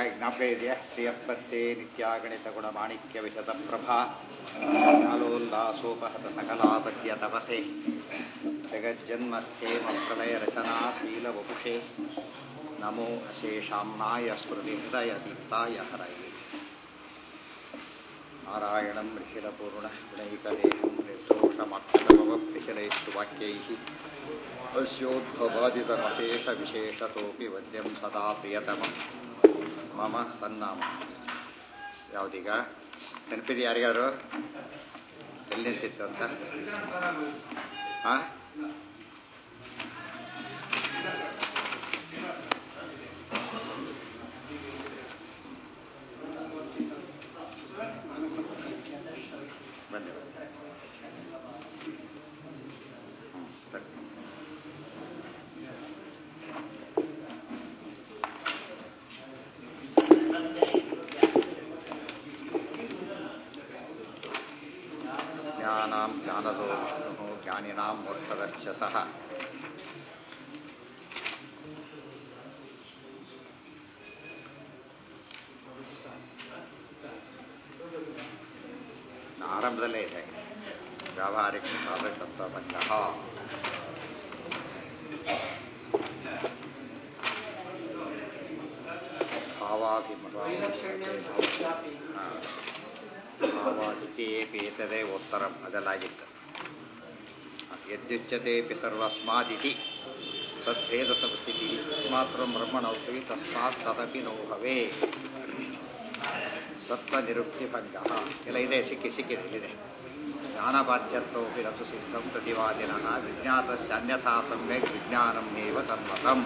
ಜ್ಞಾಪಕ ಇದೆಯಾ ಶ್ರೀಯಪ್ಪತ್ತೇ ನಿತ್ಯಾಗಣಿತ ಗುಣ ಮಾಣಿಕ್ಯ ವಿಶದ ಪ್ರಭಾ ಕಾಲೋಲ್ಲಾಸೋಪಹತ ಸಕಲಾಪದ್ಯ ತಪಸೆ ಜಗಜ್ಜನ್ಮಸ್ಥೇಮ ಪ್ರಳಯ ರಚನಾ ಶೀಲ ವಪುಷೆ ನಮೋ ಅಶೇಷಾಂನಾಯ ಸ್ಮೃತಿ ಹೃದಯ ದೀಪ್ತಾಯ ಹರಯೇ ನಾರಾಯಣಂ ನಿಖಿಲಪೂರ್ಣ ಗುಣೈಕದೇಹಂ ನಿರ್ದೋಷಮಕ್ಷರಮವಪ್ಪಿಶಲೈಸ್ತು ವಾಕ್ಯೈಃ ಅಸ್ಯೋದ್ಭವಾದಿತಮಶೇಷ ವಿಶೇಷತೋಪಿ ವದ್ಯಂ ಸದಾ ಪ್ರಿಯತಮಂ ಮಮ ಸನ್ನಾಮ ಯಾವುದೀಗ ನೆನಪಿದೆ ಯಾರಿಗಾರು ಎಲ್ಲಿ ನಿಂತಿತ್ತು ಅಂತ ಹಾಂ ಬಂದೆ ಹ್ಞೂ ಸರಿ ಜ್ಞಾನಾಂ ಜ್ಞಾನದೋ ವಿಷ್ಣು ಜ್ಞಾನಿನಾಂ ಮೋಕ್ಷದಶ್ಚ ಸಹ ಆರಂಭದಲ್ಲೇ ಇದೆ ವ್ಯಾವಹಾರಿಕ ಸಾಧಕತ್ವ ಪಂಚ ಭಾವಾದಿತೇಪೇತದೇ ಉತ್ತರಂ ಅದೆಲ್ಲಾಗಿತ್ತು ಯದ್ಯುಚ್ಯತೆಪಿ ಸರ್ವಸ್ಮಾದಿತಿ ತದ್ಭೇದ ಸಂಸ್ಥಿತಿ ಮಾತ್ರ ಬ್ರಹ್ಮಣೌಪಿ ತಸ್ಮಾತ್ ತದಪಿ ನೋ ಭವೇ ಸತ್ವ ನಿರುಕ್ತಿ ಭಂಗ ಎಲ್ಲ ಇದೆ ಸಿಕ್ಕಿ ಸಿಕ್ಕಿದೆ ಇಲ್ಲಿದೆ ಜ್ಞಾನಬಾಧ್ಯತ್ವಪಿ ರತು ಸಿದ್ಧಂ ಪ್ರತಿವಾದಿನಃ ವಿಜ್ಞಾತಸ್ಯ ಅನ್ಯಥಾ ಸಮ್ಯಕ್ ವಿಜ್ಞಾನಂ ಏವ ತನ್ಮತಂ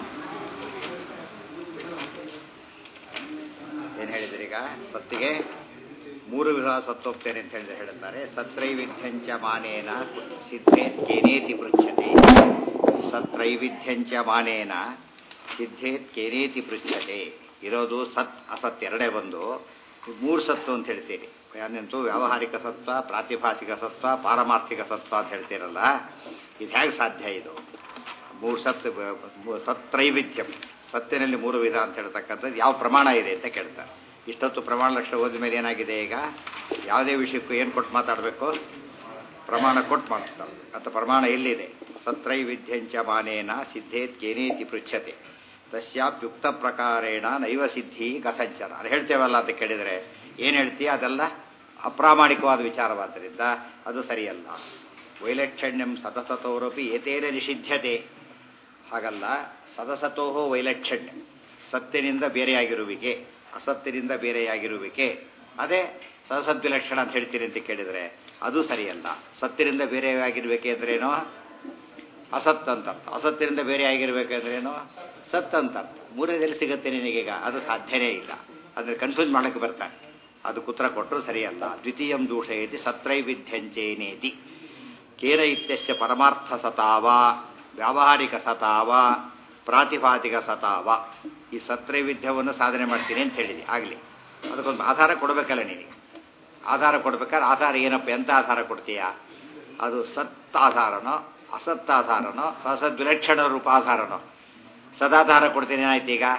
ಏನು ಹೇಳಿದ್ರಿ ಈಗ ಸತ್ತಿಗೆ ಮೂರು ವಿಧ ಸತ್ತೋಗ್ತೇನೆ ಅಂತ ಹೇಳಿದ್ರೆ ಹೇಳುತ್ತಾರೆ ಸತ್ರೈವಿಧ್ಯಂಚ ಮಾನೇನ ಸಿದ್ಧೇತ್ ಕೇನೇತಿ ಪೃಚ್ಛತೆ ಸತ್ರೈವಿಧ್ಯಂಚ ಮಾನೇನ ಸಿದ್ಧೇತ್ ಕೇನೇತಿ ಪೃಚ್ಛತೆ ಇರೋದು ಸತ್ ಅಸತ್ ಎರಡೇ ಬಂದು ಮೂರು ಸತ್ತು ಅಂತ ಹೇಳ್ತೀರಿ ಯಾನೆಂತೂ ವ್ಯಾವಹಾರಿಕ ಸತ್ವ ಪ್ರಾತಿಭಾಸಿಕ ಸತ್ವ ಪಾರಮಾರ್ಥಿಕ ಸತ್ವ ಅಂತ ಹೇಳ್ತೀರಲ್ಲ ಇದು ಹೇಗೆ ಸಾಧ್ಯ ಇದು ಮೂರು ಸತ್ ಸತ್ರೈವಿಧ್ಯಂ ಸತ್ತಿನಲ್ಲಿ ಮೂರು ವಿಧ ಅಂತ ಹೇಳ್ತಕ್ಕಂಥದ್ದು ಯಾವ ಪ್ರಮಾಣ ಇದೆ ಅಂತ ಕೇಳ್ತಾರೆ ಇಷ್ಟೊತ್ತು ಪ್ರಮಾಣ ಲಕ್ಷ ಓದಿದ ಮೇಲೆ ಏನಾಗಿದೆ ಈಗ ಯಾವುದೇ ವಿಷಯಕ್ಕೂ ಏನು ಕೊಟ್ಟು ಮಾತಾಡಬೇಕು ಪ್ರಮಾಣ ಕೊಟ್ಟು ಮಾತಾಡ್ತಾರೆ ಅಥವಾ ಪ್ರಮಾಣ ಎಲ್ಲಿದೆ ಸತ್ರೈವಿಧ್ಯಂಚ ಮಾನೇನ ಸಿದ್ಧೇತ್ ಕೇನೇತಿ ಪೃಚ್ಛತೆ ತಸ್ಯಾಪ್ಯುಕ್ತ ಪ್ರಕಾರೇಣ ನೈವ ಸಿದ್ಧಿ ಕಥಂಚನ ಅದು ಹೇಳ್ತೇವಲ್ಲ ಅಂತ ಕೇಳಿದರೆ ಏನು ಹೇಳ್ತೀಯ ಅದೆಲ್ಲ ಅಪ್ರಾಮಾಣಿಕವಾದ ವಿಚಾರವಾದ್ದರಿಂದ ಅದು ಸರಿಯಲ್ಲ ವೈಲಕ್ಷಣ್ಯಂ ಸತಸತೋರಪಿ ಏತೇನ ನಿಷಿದ್ಧತೆ ಹಾಗಲ್ಲ ಸದಸತೋಹೋ ವೈಲಕ್ಷಣ್ಯ ಸತ್ಯನಿಂದ ಬೇರೆಯಾಗಿರುವಿಕೆ ಅಸತ್ತಿನಿಂದ ಬೇರೆಯಾಗಿರುವಿಕೆ ಅದೇ ಸದಸದ್ವಿಲಕ್ಷಣ ಅಂತ ಹೇಳ್ತೀನಿ ಅಂತ ಕೇಳಿದರೆ ಅದು ಸರಿಯಲ್ಲ ಸತ್ತಿನಿಂದ ಬೇರೆಯಾಗಿರ್ಬೇಕೆ ಅಂದ್ರೇನೋ ಅಸತ್ ಅಂತ ಅರ್ಥ ಅಸತ್ತಿನಿಂದ ಬೇರೆ ಆಗಿರ್ಬೇಕಂದ್ರೇನು ಸತ್ ಅಂತ ಅರ್ಥ ಮೂರನೇದಲ್ಲಿ ಸಿಗುತ್ತೆ ನಿನಗೀಗ ಅದು ಸಾಧ್ಯನೇ ಇಲ್ಲ ಅಂದರೆ ಕನ್ಫ್ಯೂಸ್ ಮಾಡಕ್ಕೆ ಬರ್ತಾನೆ ಅದು ಕುತ್ರ ಕೊಟ್ಟರು ಸರಿಯಲ್ಲ ದ್ವಿತೀಯಂ ದೂಷಯತಿ ಸತ್ರೈವಿಧ್ಯಂಚೇನೇತಿ ಕೇನ ಇತ್ಯಶ್ಚ ಪರಮಾರ್ಥ ಸತಾವ ವ್ಯಾವಹಾರಿಕ ಸತಾವ ಪ್ರಾತಿಭಾತಿಕ ಸತಾವ ಈ ಸತ್ರೈವಿಧ್ಯವನ್ನು ಸಾಧನೆ ಮಾಡ್ತೀನಿ ಅಂತ ಹೇಳಿದೆ ಆಗಲಿ ಅದಕ್ಕೊಂದು ಆಧಾರ ಕೊಡಬೇಕಲ್ಲ ನಿನಗೆ ಆಧಾರ ಕೊಡ್ಬೇಕಾದ್ರೆ ಆಧಾರ ಏನಪ್ಪ ಎಂತ ಆಧಾರ ಕೊಡ್ತೀಯಾ ಅದು ಸತ್ ಆಧಾರನೋ ಅಸತ್ ಆಧಾರನೋ ಸಸದ್ವಿಲಕ್ಷಣ ರೂಪ ಆಧಾರನೋ ಸದಾಧಾರ ಕೊಡ್ತೀನಿ ಏನಾಯ್ತು ಈಗ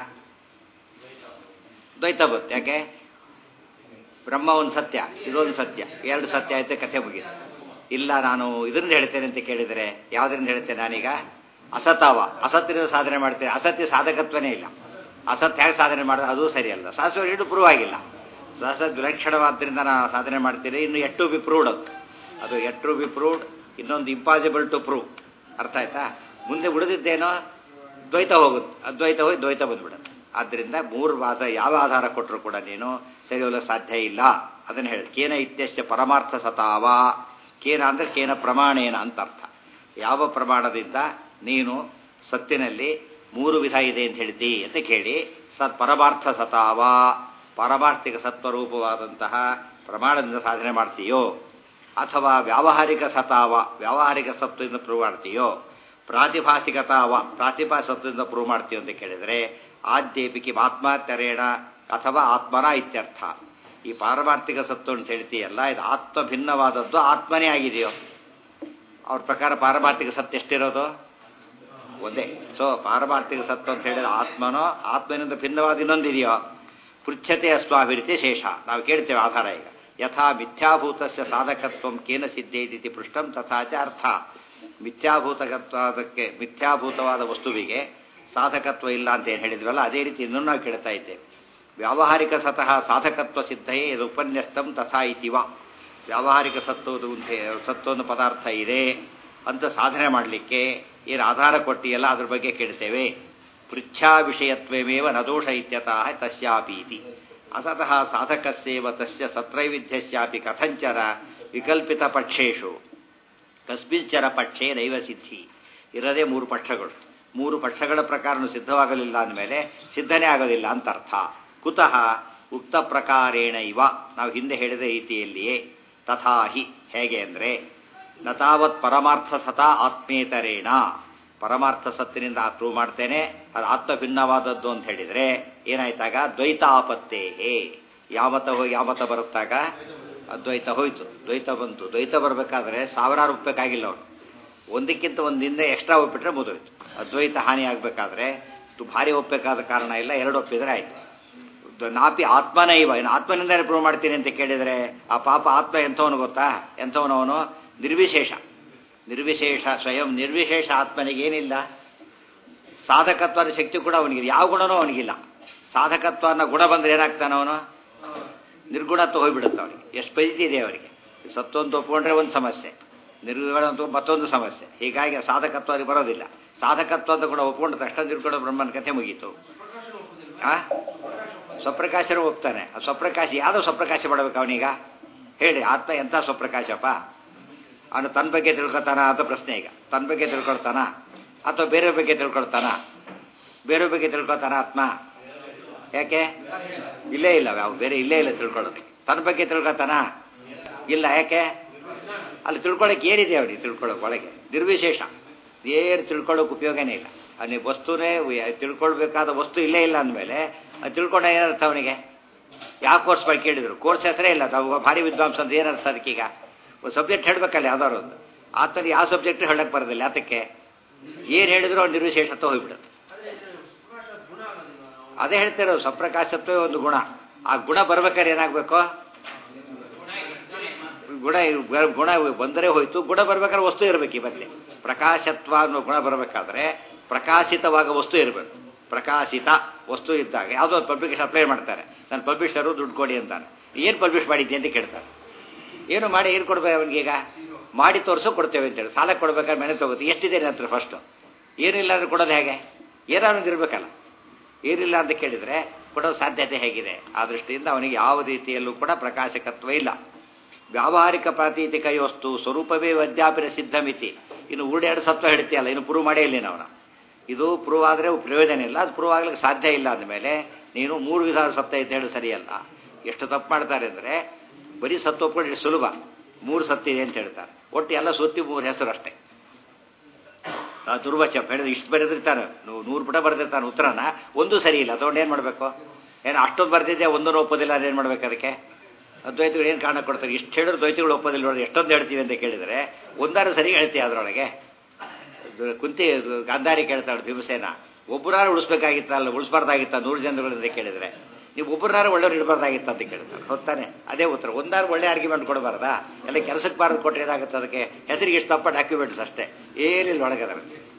ದ್ವೈತ ಬರುತ್ತೆ ಯಾಕೆ ಬ್ರಹ್ಮ ಒಂದು ಸತ್ಯ ಇದೊಂದು ಸತ್ಯ ಎರಡು ಸತ್ಯ ಆಯ್ತು ಕಥೆ ಮುಗೀತು ಇಲ್ಲ ನಾನು ಇದರಿಂದ ಹೇಳ್ತೇನೆ ಅಂತ ಕೇಳಿದರೆ ಯಾವುದರಿಂದ ಹೇಳ್ತೇನೆ ನಾನೀಗ ಅಸತಾವ ಅಸತ್ತಿನ ಸಾಧನೆ ಮಾಡ್ತೇನೆ ಅಸತ್ಯ ಸಾಧಕತ್ವನೇ ಇಲ್ಲ ಅಸತ್ ಹೇಗೆ ಸಾಧನೆ ಮಾಡೋದು ಅದು ಸರಿಯಲ್ಲ ಸಹಸ್ರ ಇಡು ಪ್ರೂವ್ ಆಗಿಲ್ಲ ಸಹಸದ್ ವಿಲಕ್ಷಣವಾದ್ದರಿಂದ ನಾನು ಸಾಧನೆ ಮಾಡ್ತೀನಿ ಇನ್ನು ಎಟ್ ಟು ಬಿ ಪ್ರೂವ್ಡ್ ಅದು ಅದು ಎಟ್ ಟು ಬಿ ಪ್ರೂವ್ಡ್ ಇನ್ನೊಂದು ಇಂಪಾಸಿಬಲ್ ಟು ಪ್ರೂವ್ ಅರ್ಥ ಆಯ್ತಾ ಮುಂದೆ ಉಳಿದಿದ್ದೇನೋ ದ್ವೈತ ಹೋಗುತ್ತೆ ಅದ್ವೈತ ಹೋಗಿ ದ್ವೈತ ಬಂದ್ಬಿಡುತ್ತೆ ಆದ್ದರಿಂದ ಮೂರು ವಾದ ಯಾವ ಆಧಾರ ಕೊಟ್ಟರು ಕೂಡ ನೀನು ಸರಿ ಹೋಗಲು ಸಾಧ್ಯ ಇಲ್ಲ ಅದನ್ನು ಹೇಳಿ ಕೇನ ಇತ್ಯಶ್ಚ ಪರಮಾರ್ಥ ಸತಾವ ಕೇನ ಅಂದರೆ ಕೇನ ಪ್ರಮಾಣೇನ ಅಂತ ಅರ್ಥ ಯಾವ ಪ್ರಮಾಣದಿಂದ ನೀನು ಸತ್ತಿನಲ್ಲಿ ಮೂರು ವಿಧ ಇದೆ ಅಂತ ಹೇಳ್ತಿ ಅಂತ ಕೇಳಿ ಸತ್ ಪರಮಾರ್ಥ ಸತಾವ ಪಾರಮಾರ್ಥಿಕ ಸತ್ವರೂಪವಾದಂತಹ ಪ್ರಮಾಣದಿಂದ ಸಾಧನೆ ಮಾಡ್ತೀಯೋ ಅಥವಾ ವ್ಯಾವಹಾರಿಕ ಸತಾವ ವ್ಯಾವಹಾರಿಕ ಸತ್ವದಿಂದ ಪ್ರೂವ್ ಮಾಡ್ತೀಯೋ ಪ್ರಾತಿಭಾಸಿಕತಾವ ಪ್ರಾತಿಭಾಸ ಸತ್ವದಿಂದ ಪ್ರೂವ್ ಮಾಡ್ತೀಯೋ ಅಂತ ಕೇಳಿದರೆ ಆದ್ಯೇಪಿಕೆ ಆತ್ಮತ್ಯರೇಣ ಅಥವಾ ಆತ್ಮನ ಇತ್ಯರ್ಥ ಈ ಪಾರಮಾರ್ಥಿಕ ಸತ್ವ ಅಂತ ಹೇಳ್ತೀಯಲ್ಲ ಇದು ಆತ್ಮ ಭಿನ್ನವಾದದ್ದು ಆತ್ಮನೇ ಆಗಿದೆಯೋ ಅವ್ರ ಪ್ರಕಾರ ಪಾರಮಾರ್ಥಿಕ ಸತ್ಯ ಎಷ್ಟಿರೋದು ಒಂದೇ ಸೊ ಪಾರಮಾರ್ಥಿಕ ಸತ್ವ ಅಂತ ಹೇಳಿದ್ರೆ ಆತ್ಮನೋ ಆತ್ಮನಿಂದ ಭಿನ್ನವಾದ ಇನ್ನೊಂದಿದೆಯೋ ಪೃಚ್ಛತೆ ಅಸ್ವಾಭಿರಿತಿ ಶೇಷ ನಾವು ಕೇಳ್ತೇವೆ ಆಧಾರ ಈಗ ಯಥಾ ಮಿಥ್ಯಾಭೂತಸ್ಯ ಸಾಧಕತ್ವಂ ಕೇನ ಸಿದ್ಧೇದಿತಿ ಪೃಷ್ಟಂ ತಥಾ ಚ ಅರ್ಥ ಮಿಥ್ಯಾಭೂತಕತ್ವಾದಕ್ಕೆ ಮಿಥ್ಯಾಭೂತವಾದ ವಸ್ತುವಿಗೆ ಸಾಧಕತ್ವ ಇಲ್ಲ ಅಂತ ಏನು ಹೇಳಿದ್ವಲ್ಲ ಅದೇ ರೀತಿ ಇನ್ನೂ ನಾವು ಕೇಳ್ತಾ ಇದ್ದೇವೆ ವ್ಯಾವಹಾರಿಕ ಸತಃ ಸಾಧಕತ್ವ ಸಿದ್ಧಯೇ ಇದು ಉಪನ್ಯಸ್ತಂ ತಥಾ ಇತಿವ ವ್ಯಾವಹಾರಿಕ ಸತ್ವದ ಸತ್ವದ ಪದಾರ್ಥ ಇದೆ ಅಂತ ಸಾಧನೆ ಮಾಡಲಿಕ್ಕೆ ಏನು ಆಧಾರ ಕೊಟ್ಟಿಯಲ್ಲ ಅದ್ರ ಬಗ್ಗೆ ಕೇಳ್ತೇವೆ ಪೃಚ್ಛಾ ವಿಷಯತ್ವಮೇವ ನದೋಷ ಇತ್ಯತಃ ತಸ್ಯಾಪೀತಿ ಅಸತಃ ಸಾಧಕಸ್ಯೇವ ತಸ್ಯ ಸತ್ರೈವಿಧ್ಯಸ್ಯಾಪಿ ಕಥಂಚರ ವಿಕಲ್ಪಿತ ಪಕ್ಷೇಶು ಕಸ್ಮಿಂಚರ ಪಕ್ಷೇ ನೈವ ಸಿದ್ಧಿ ಇರದೇ ಮೂರು ಪಕ್ಷಗಳು ಮೂರು ಪಕ್ಷಗಳ ಪ್ರಕಾರನು ಸಿದ್ಧವಾಗಲಿಲ್ಲ ಅಂದಮೇಲೆ ಸಿದ್ಧನೇ ಆಗೋದಿಲ್ಲ ಅಂತ ಅರ್ಥ ಕುತಃ ಉಕ್ತ ಪ್ರಕಾರೇಣ ಇವ ನಾವು ಹಿಂದೆ ಹೇಳಿದ ರೀತಿಯಲ್ಲಿಯೇ ತಥಾಹಿ ಹೇಗೆ ಅಂದರೆ ನತಾವತ್ ಪರಮಾರ್ಥ ಸತಾ ಆತ್ಮೇತರೇಣ ಪರಮಾರ್ಥ ಸತ್ತಿನಿಂದ ಪ್ರೂವ್ ಮಾಡ್ತೇನೆ ಅದು ಆತ್ಮ ಭಿನ್ನವಾದದ್ದು ಅಂತ ಹೇಳಿದರೆ ಏನಾಯ್ತಾಗ ದ್ವೈತ ಆಪತ್ತೇ ಹೇ ಯಾವತ್ತ ಹೋಗಿ ಯಾವತ್ತ ಬರುತ್ತಾಗ ಅದ್ವೈತ ಹೋಯ್ತು ದ್ವೈತ ಬಂತು ದ್ವೈತ ಬರಬೇಕಾದ್ರೆ ಸಾವಿರಾರು ಒಪ್ಪಬೇಕಾಗಿಲ್ಲ ಅವನು ಒಂದಕ್ಕಿಂತ ಒಂದಿಂದ ಎಕ್ಸ್ಟ್ರಾ ಒಪ್ಪಿಟ್ರೆ ಮುದೋಯ್ತು ಅದ್ವೈತ ಹಾನಿ ಆಗಬೇಕಾದ್ರೆ ಭಾರಿ ಒಪ್ಪಬೇಕಾದ ಕಾರಣ ಇಲ್ಲ ಎರಡು ಒಪ್ಪಿದ್ರೆ ಆಯ್ತು ನಾಪಿ ಆತ್ಮನೇ ಇವ ಇನ್ನು ಆತ್ಮನಿಂದಲೇ ಪ್ರೂವ್ ಮಾಡ್ತೀನಿ ಅಂತ ಕೇಳಿದರೆ ಆ ಪಾಪ ಆತ್ಮ ಎಂಥವನು ಗೊತ್ತಾ ಎಂಥವನವನು ನಿರ್ವಿಶೇಷ ನಿರ್ವಿಶೇಷ ಸ್ವಯಂ ನಿರ್ವಿಶೇಷ ಆತ್ಮನಿಗೇನಿಲ್ಲ ಸಾಧಕತ್ವದ ಶಕ್ತಿ ಕೂಡ ಅವನಿಗೆ ಯಾವ ಗುಣನೂ ಅವನಿಗಿಲ್ಲ ಸಾಧಕತ್ವ ಅನ್ನೋ ಗುಣ ಬಂದ್ರೆ ಏನಾಗ್ತಾನೆ ಅವನು ನಿರ್ಗುಣತ್ವ ಹೋಗ್ಬಿಡುತ್ತೆ ಅವನಿಗೆ ಎಷ್ಟು ಪರಿಧಿ ಇದೆ ಅವರಿಗೆ ಸತ್ತೊಂದು ಒಪ್ಕೊಂಡ್ರೆ ಒಂದು ಸಮಸ್ಯೆ ನಿರ್ಗುಣ ಮತ್ತೊಂದು ಸಮಸ್ಯೆ ಹೀಗಾಗಿ ಸಾಧಕತ್ವ ಅದು ಬರೋದಿಲ್ಲ ಸಾಧಕತ್ವ ಅಂತ ಕೂಡ ಒಪ್ಕೊಂಡ ತಕ್ಷಣ ನಿರ್ಗುಣ ಬ್ರಹ್ಮನ ಕಥೆ ಮುಗೀತು ಆ ಸ್ವಪ್ರಕಾಶರು ಒಪ್ತಾನೆ ಆ ಸ್ವಪ್ರಕಾಶ ಯಾವುದೋ ಸ್ವಪ್ರಕಾಶ ಮಾಡಬೇಕು ಅವನೀಗ ಹೇಳಿ ಆತ್ಮ ಎಂಥ ಸ್ವಪ್ರಕಾಶಪ್ಪ ಅವನು ತನ್ನ ಬಗ್ಗೆ ತಿಳ್ಕೊತಾನ ಅಂತ ಪ್ರಶ್ನೆ ಈಗ ತನ್ನ ಬಗ್ಗೆ ತಿಳ್ಕೊಳ್ತಾನ ಅಥವಾ ಬೇರೆ ಬಗ್ಗೆ ತಿಳ್ಕೊಳ್ತಾನ ಬೇರೆ ಬಗ್ಗೆ ತಿಳ್ಕೊತಾನ ಆತ್ಮ ಯಾಕೆ ಇಲ್ಲೇ ಇಲ್ಲ ಯಾವ ಬೇರೆ ಇಲ್ಲೇ ಇಲ್ಲ ತಿಳ್ಕೊಳ್ಳೋದಕ್ಕೆ ತನ್ನ ಬಗ್ಗೆ ತಿಳ್ಕೊತಾನ ಇಲ್ಲ ಯಾಕೆ ಅಲ್ಲಿ ತಿಳ್ಕೊಳ್ಳೋಕೆ ಏನಿದೆ ಅವನಿಗೆ ತಿಳ್ಕೊಳ್ಳೋಕೆ ಒಳಗೆ ನಿರ್ವಿಶೇಷ ಏನು ತಿಳ್ಕೊಳ್ಳೋಕೆ ಉಪಯೋಗನೇ ಇಲ್ಲ ಅವನಿಗೆ ವಸ್ತುನೇ ತಿಳ್ಕೊಳ್ಬೇಕಾದ ವಸ್ತು ಇಲ್ಲೇ ಇಲ್ಲ ಅಂದಮೇಲೆ ಅದು ತಿಳ್ಕೊಂಡ ಏನರ್ಥ ಅವನಿಗೆ ಯಾವ ಕೋರ್ಸ್ ಬಗ್ಗೆ ಕೇಳಿದ್ರು ಕೋರ್ಸ್ ಹೆಸರೇ ಇಲ್ಲ ತಾವು ಭಾರಿ ವಿದ್ವಾಂಸ ಅಂತ ಏನರ್ಥ ಅದಕ್ಕೀಗ ಒಂದು ಸಬ್ಜೆಕ್ಟ್ ಹೇಳಬೇಕಲ್ಲ ಯಾವ್ದಾದ್ರು ಒಂದು ಆತನ ಯಾವ ಸಬ್ಜೆಕ್ಟ್ ಹೇಳಕ್ಕೆ ಬರೋದಿಲ್ಲ ಯಾತಕ್ಕೆ ಏನು ಹೇಳಿದ್ರು ಅವ್ನು ನಿರ್ವಿಶೇಷತ್ವ ಹೋಗ್ಬಿಡುತ್ತೆ ಅದೇ ಹೇಳ್ತಿರೋ ಸ್ವಪ್ರಕಾಶತ್ವೇ ಒಂದು ಗುಣ ಆ ಗುಣ ಬರ್ಬೇಕಾದ್ರೆ ಏನಾಗಬೇಕು ಗುಣ ಗುಣ ಬಂದರೆ ಹೋಯ್ತು ಗುಣ ಬರ್ಬೇಕಾದ್ರೆ ವಸ್ತು ಇರಬೇಕು ಈ ಬದಲಿ ಪ್ರಕಾಶತ್ವ ಅನ್ನೋ ಗುಣ ಬರಬೇಕಾದ್ರೆ ಪ್ರಕಾಶಿತವಾಗ ವಸ್ತು ಇರಬೇಕು ಪ್ರಕಾಶಿತ ವಸ್ತು ಇದ್ದಾಗ ಯಾವುದೋ ಒಂದು ಪಬ್ಲಿಕೇಶನ್ ಅಪ್ಲೈ ಮಾಡ್ತಾರೆ ನಾನು ಪಬ್ಲಿಷರು ದುಡ್ಡು ಕೊಡಿ ಅಂತಾನೆ ಏನು ಪಬ್ಲಿಷ್ ಮಾಡಿದ್ದೆ ಅಂತ ಕೇಳ್ತಾರೆ ಏನು ಮಾಡಿ ಏನು ಕೊಡ್ಬೇಕು ಅವನಿಗೆ ಈಗ ಮಾಡಿ ತೋರಿಸೋ ಕೊಡ್ತೇವೆ ಅಂತೇಳಿ ಸಾಲ ಕೊಡ್ಬೇಕಾದ್ರೆ ಮನೆ ತಗೋತಿ ಎಷ್ಟಿದೆ ನಂತರ ಫಸ್ಟು ಏನಿಲ್ಲ ಅಂದ್ರೆ ಕೊಡೋದು ಹೇಗೆ ಏನಾದ್ರು ಇರಬೇಕಲ್ಲ ಏನಿಲ್ಲ ಅಂತ ಕೇಳಿದರೆ ಕೊಡೋ ಸಾಧ್ಯತೆ ಹೇಗಿದೆ ಆ ದೃಷ್ಟಿಯಿಂದ ಅವನಿಗೆ ಯಾವ ರೀತಿಯಲ್ಲೂ ಕೂಡ ಪ್ರಕಾಶಕತ್ವ ಇಲ್ಲ ವ್ಯಾವಹಾರಿಕ ಪ್ರಾತೀತಿಕ ವಸ್ತು ಸ್ವರೂಪವೇ ವದ್ಯಾಪಿನ ಸಿದ್ಧಮಿತಿ ಇನ್ನು ಉರುಡೆರಡು ಸತ್ವ ಹೇಳ್ತೀಯಲ್ಲ ಇನ್ನು ಪ್ರೂವ್ ಮಾಡೇ ಇಲ್ಲ ಅವನ ಇದು ಪ್ರೂವ್ ಆದರೆ ಪ್ರಯೋಜನ ಇಲ್ಲ ಅದು ಪ್ರೂವ್ ಆಗ್ಲಿಕ್ಕೆ ಸಾಧ್ಯ ಇಲ್ಲ ಅಂದಮೇಲೆ ನೀನು ಮೂರು ವಿಧದ ಸತ್ಯ ಅಂತ ಹೇಳಿ ಸರಿಯಲ್ಲ ಎಷ್ಟು ತಪ್ಪು ಮಾಡ್ತಾರೆ ಅಂದರೆ ಬರೀ ಸತ್ತು ಒಪ್ಕೊಂಡು ಸುಲಭ ಮೂರು ಸತ್ತಿದೆ ಅಂತ ಹೇಳ್ತಾರೆ ಒಟ್ಟು ಎಲ್ಲ ಸುತ್ತಿ ಮೂರು ಹೆಸರು ಅಷ್ಟೇ ದುರ್ವಚ ಹೇಳಿದ್ರೆ ಇಷ್ಟು ಬರೆದಿರ್ತಾನೆ ನೂರು ಪುಟ ಬರೆದಿರ್ತಾನೆ ಉತ್ತರನ ಒಂದು ಸರಿ ಇಲ್ಲ ತಗೊಂಡು ಏನು ಮಾಡಬೇಕು ಏನು ಅಷ್ಟೊಂದು ಬರೆದಿದ್ದೆ ಒಂದನ್ನು ಒಪ್ಪೋದಿಲ್ಲ ಅದೇನು ಮಾಡ್ಬೇಕು ಅದಕ್ಕೆ ದ್ವೈತಗಳು ಏನು ಕಾರಣ ಕೊಡ್ತಾರೆ ಇಷ್ಟು ಹೇಳಿದ್ರು ದ್ವೈತಗಳು ಒಪ್ಪೋದಿಲ್ಲ ನೋಡಿ ಎಷ್ಟೊಂದು ಹೇಳ್ತೀವಿ ಅಂತ ಕೇಳಿದರೆ ಒಂದಾರು ಸರಿ ಹೇಳ್ತೀವಿ ಅದರೊಳಗೆ ಕುಂತಿ ಗಾಂಧಾರಿ ಕೇಳ್ತಾಳೆ ಭೀಮಸೇನ ಒಬ್ಬರಾರು ಉಳಿಸ್ಬೇಕಾಗಿತ್ತಲ್ಲ ಉಳಿಸ್ಬಾರ್ದಾಗಿತ್ತ ನೂರು ಜನಗಳಿಂದ ಕೇಳಿದರೆ ನೀವು ಒಬ್ಬರನ್ನಾರು ಒಳ್ಳೆಯವ್ರು ಇಡಬಾರ್ದಾಗಿತ್ತ ಅಂತ ಕೇಳ್ತಾರೆ ಹೊತ್ತಾನೆ ಅದೇ ಉತ್ತರ ಒಂದಾರು ಒಳ್ಳೆ ಆರ್ಗ್ಯುಮೆಂಟ್ ಕೊಡಬಾರ್ದಾ ಎಲ್ಲ ಕೆಲಸಕ್ಕೆ ಬಾರದು ಕೊಟ್ಟರೆ ಏನಾಗುತ್ತೆ ಅದಕ್ಕೆ ಹೆಸರಿಗೆ ಇಷ್ಟು ತಪ್ಪ ಡಾಕ್ಯುಮೆಂಟ್ಸ್ ಅಷ್ಟೇ ಏನಿಲ್ಲ ಒಳಗದರ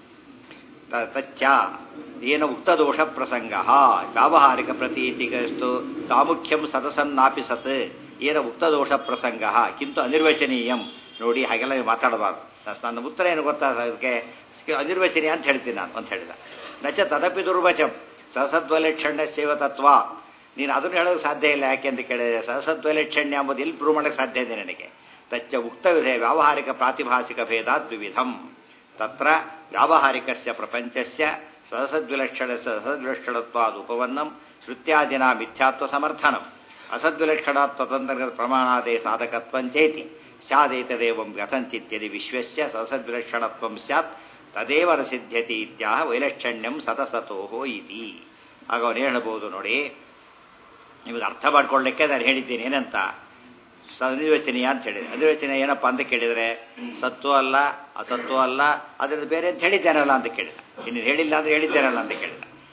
ತಚ್ಚ ಏನು ಉಕ್ತ ದೋಷ ಪ್ರಸಂಗ ವ್ಯಾವಹಾರಿಕ ಪ್ರತೀತಿಗಸ್ತು ಪ್ರಾಮುಖ್ಯಂ ಸದಸನ್ನಾಪಿ ಸತ್ ಏನ ಉಕ್ತ ದೋಷ ಪ್ರಸಂಗ ಕಿಂತು ಅನಿರ್ವಚನೀಯಂ ನೋಡಿ ಹಾಗೆಲ್ಲ ನೀವು ಮಾತಾಡಬಾರ್ದು ನನ್ನ ಉತ್ತರ ಏನು ಗೊತ್ತಾ ಅದಕ್ಕೆ ಅನಿರ್ವಚನೀಯ ಅಂತ ಹೇಳ್ತೀನಿ ನಾನು ಅಂತ ಹೇಳಿದ ನಚ ತದಪಿ ದುರ್ವಚಂ ಸಹಸದ್ವಲಕ್ಷಣ್ಯ ಸೇವ ತತ್ವ ನೀನು ಅದನ್ನು ಹೇಳೋಕ್ಕೆ ಸಾಧ್ಯ ಇಲ್ಲ ಯಾಕೆ ಅಂತ ಕೇಳಿದರೆ ಸಹಸದ್ವಲಕ್ಷಣ್ಯ ಎಂಬುದು ಎಲ್ಲಿ ಪ್ರೂವ್ ಮಾಡೋಕ್ಕೆ ಸಾಧ್ಯ ಇದೆ ನನಗೆ ತಚ್ಚ ಉಕ್ತವಿದೆ ವ್ಯಾವಹಾರಿಕ ಪ್ರಾತಿಭಾಸಿಕ ಭೇದ ದ್ವಿವಿಧಂ ತತ್ರ ವ್ಯಾವಹಾರಿಕಸ್ಯ ಪ್ರಪಂಚಸ್ಯ ಸಹಸದ್ವಿಲಕ್ಷಣ ಸಹಸದ್ವಿಲಕ್ಷಣತ್ವಾದ ಉಪವನ್ನಂ ಶ್ರುತ್ಯಾದಿನ ಮಿಥ್ಯಾತ್ವ ಸಮರ್ಥನಂ ಅಸದ್ವಿಲಕ್ಷಣ ಸ್ವತಂತ್ರ ಪ್ರಮಾಣಾದೇ ಸಾಧಕತ್ವಂಚೇತಿ ಸ್ಯಾದೇತದೇವಂ ಕಥಂಚಿತ್ಯದಿ ವಿಶ್ವಸ್ಯ ಸಹಸದ್ವಿಲಕ್ಷಣತ್ವಂ ಸ್ಯಾತ್ ತದೇವ ಸಿದ್ಧ್ಯತಿ ಇತ್ಯಾಹ ವೈಲಕ್ಷಣ್ಯಂ ಸತಸತೋಹೋ ಇತಿ ಆಗ ಅವನು ಹೇಳಬಹುದು ನೋಡಿ ನಿಮಗೆ ಅರ್ಥ ಮಾಡ್ಕೊಳ್ಳಿಕ್ಕೆ ನಾನು ಹೇಳಿದ್ದೀನಿ ಏನಂತ ಅನಿರ್ವಚನೀಯ ಅಂತ ಹೇಳಿದೆ ಅನಿರ್ವಚನೀಯ ಏನಪ್ಪ ಅಂತ ಕೇಳಿದರೆ ಸತ್ವ ಅಲ್ಲ ಅಸತ್ವ ಅಲ್ಲ ಅದರಿಂದ ಬೇರೆ ಅಂತ ಹೇಳಿದ್ದೇನಲ್ಲ ಅಂತ ಕೇಳಿದ ಇನ್ನು ಹೇಳಿಲ್ಲ ಅಂದ್ರೆ ಹೇಳಿದ್ದೇನಲ್ಲ ಅಂತ ಕೇಳಿದ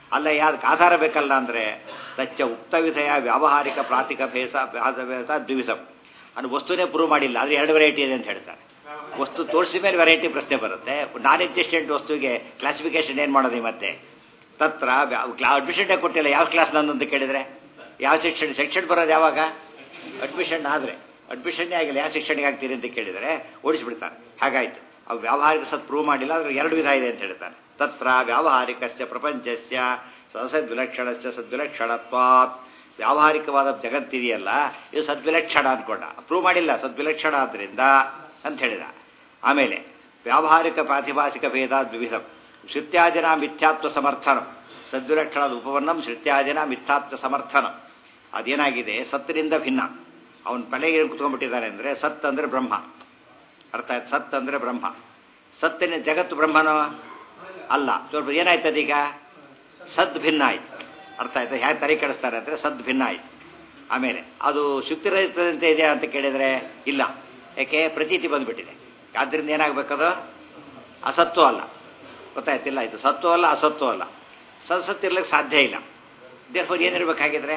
ಅಲ್ಲ ಯಾವ್ದಕ್ಕೆ ಆಧಾರ ಬೇಕಲ್ಲ ಅಂದರೆ ತಚ್ಚ ಉಕ್ತ ವಿಧಯ ವ್ಯಾವಹಾರಿಕ ಪ್ರಾತಿಕ ಭೇಸ ಭೇಸ ದ್ವಿವಿಧಂ ಅದು ವಸ್ತುನೇ ಪ್ರೂವ್ ಮಾಡಿಲ್ಲ ಆದರೆ ಎರಡು ವೆರೈಟಿ ಇದೆ ಅಂತ ಹೇಳ್ತಾರೆ ವಸ್ತು ತೋರಿಸಿದ ಮೇಲೆ ವೆರೈಟಿ ಪ್ರಶ್ನೆ ಬರುತ್ತೆ ನಾನ್ ಎಕ್ಸಿಸ್ಟೆಂಟ್ ವಸ್ತುವಿಗೆ ಕ್ಲಾಸಿಫಿಕೇಶನ್ ಏನು ಮಾಡೋದು ಈ ಮತ್ತೆ ತತ್ರ ಅಡ್ಮಿಷನ್ ಕೊಟ್ಟಿಲ್ಲ ಯಾವ ಕ್ಲಾಸ್ ನಂದು ಅಂತ ಕೇಳಿದರೆ ಯಾವ ಸೆಕ್ಷನ್ ಸೆಕ್ಷನ್ ಬರೋದು ಯಾವಾಗ ಅಡ್ಮಿಷನ್ ಆದರೆ ಅಡ್ಮಿಷನ್ನೇ ಆಗಿಲ್ಲ ಯಾವ ಸೆಕ್ಷನ್ಗೆ ಆಗ್ತೀರಿ ಅಂತ ಕೇಳಿದರೆ ಓಡಿಸ್ಬಿಡ್ತಾರೆ ಹಾಗಾಯ್ತು ಅವು ವ್ಯಾವಹಾರಿಕ ಸತ್ ಪ್ರೂವ್ ಮಾಡಿಲ್ಲ ಅದ್ರ ಎರಡು ವಿಧ ಇದೆ ಅಂತ ಹೇಳ್ತಾರೆ ತತ್ರ ವ್ಯಾವಹಾರಿಕಸ್ಯ ಪ್ರಪಂಚಸ್ಯ ಸದ್ವಿಲಕ್ಷಣಸ್ಯ ಸದ್ವಿಲಕ್ಷಣತ್ವಾತ್ ವ್ಯಾವಹಾರಿಕವಾದ ಜಗತ್ತಿದೆಯಲ್ಲ ಇದು ಸದ್ವಿಲಕ್ಷಣ ಅನ್ಕೊಂಡ ಪ್ರೂವ್ ಮಾಡಿಲ್ಲ ಸದ್ವಿಲಕ್ಷಣ ಆದ್ದರಿಂದ ಅಂತ ಹೇಳಿದ ಆಮೇಲೆ ವ್ಯಾವಹಾರಿಕ ಪ್ರಾತಿಭಾಸಿಕ ಭೇದ ದ್ವಿವಿಧ ಶ್ರುತ್ಯಾದಿನ ಮಿಥ್ಯಾತ್ವ ಸಮರ್ಥನ ಸದ್ವಿಲಕ್ಷಣದ ಉಪವನ್ನಂ ಶ್ರುತ್ಯಾದಿನ ಮಿಥ್ಯಾತ್ವ ಸಮರ್ಥನ ಅದೇನಾಗಿದೆ ಸತ್ತಿನಿಂದ ಭಿನ್ನ ಅವನ ತಲೆಗೆ ಕುತ್ಕೊಂಡ್ಬಿಟ್ಟಿದ್ದಾನೆ ಅಂದರೆ ಸತ್ ಅಂದರೆ ಬ್ರಹ್ಮ ಅರ್ಥ ಆಯ್ತು ಸತ್ ಅಂದರೆ ಬ್ರಹ್ಮ ಸತ್ತಿನ ಜಗತ್ತು ಬ್ರಹ್ಮನೋ ಅಲ್ಲ ಸ್ವಲ್ಪ ಏನಾಯ್ತದೀಗ ಸದ್ ಭಿನ್ನ ಆಯ್ತು ಅರ್ಥ ಆಯ್ತು ಹೇಗೆ ತಲೆ ಕೆಡಿಸ್ತಾರೆ ಅಂದರೆ ಸದ್ ಭಿನ್ನ ಆಯ್ತು ಆಮೇಲೆ ಅದು ಶುಕ್ತಿರಹಿತದಂತೆ ಇದೆಯಾ ಅಂತ ಕೇಳಿದರೆ ಇಲ್ಲ ಯಾಕೆ ಪ್ರತೀತಿ ಬಂದುಬಿಟ್ಟಿದೆ ಆದ್ದರಿಂದ ಏನಾಗಬೇಕದು ಅಸತ್ವ ಅಲ್ಲ ಗೊತ್ತಾಯ್ತಿಲ್ಲ ಇದು ಸತ್ವ ಅಲ್ಲ ಅಸತ್ವ ಅಲ್ಲ ಸತ್ಸತ್ತಿರ್ಲಿಕ್ಕೆ ಸಾಧ್ಯ ಇಲ್ಲ ದೇರ್ಫೋರ್ ಏನಿರ್ಬೇಕಾಗಿದ್ರೆ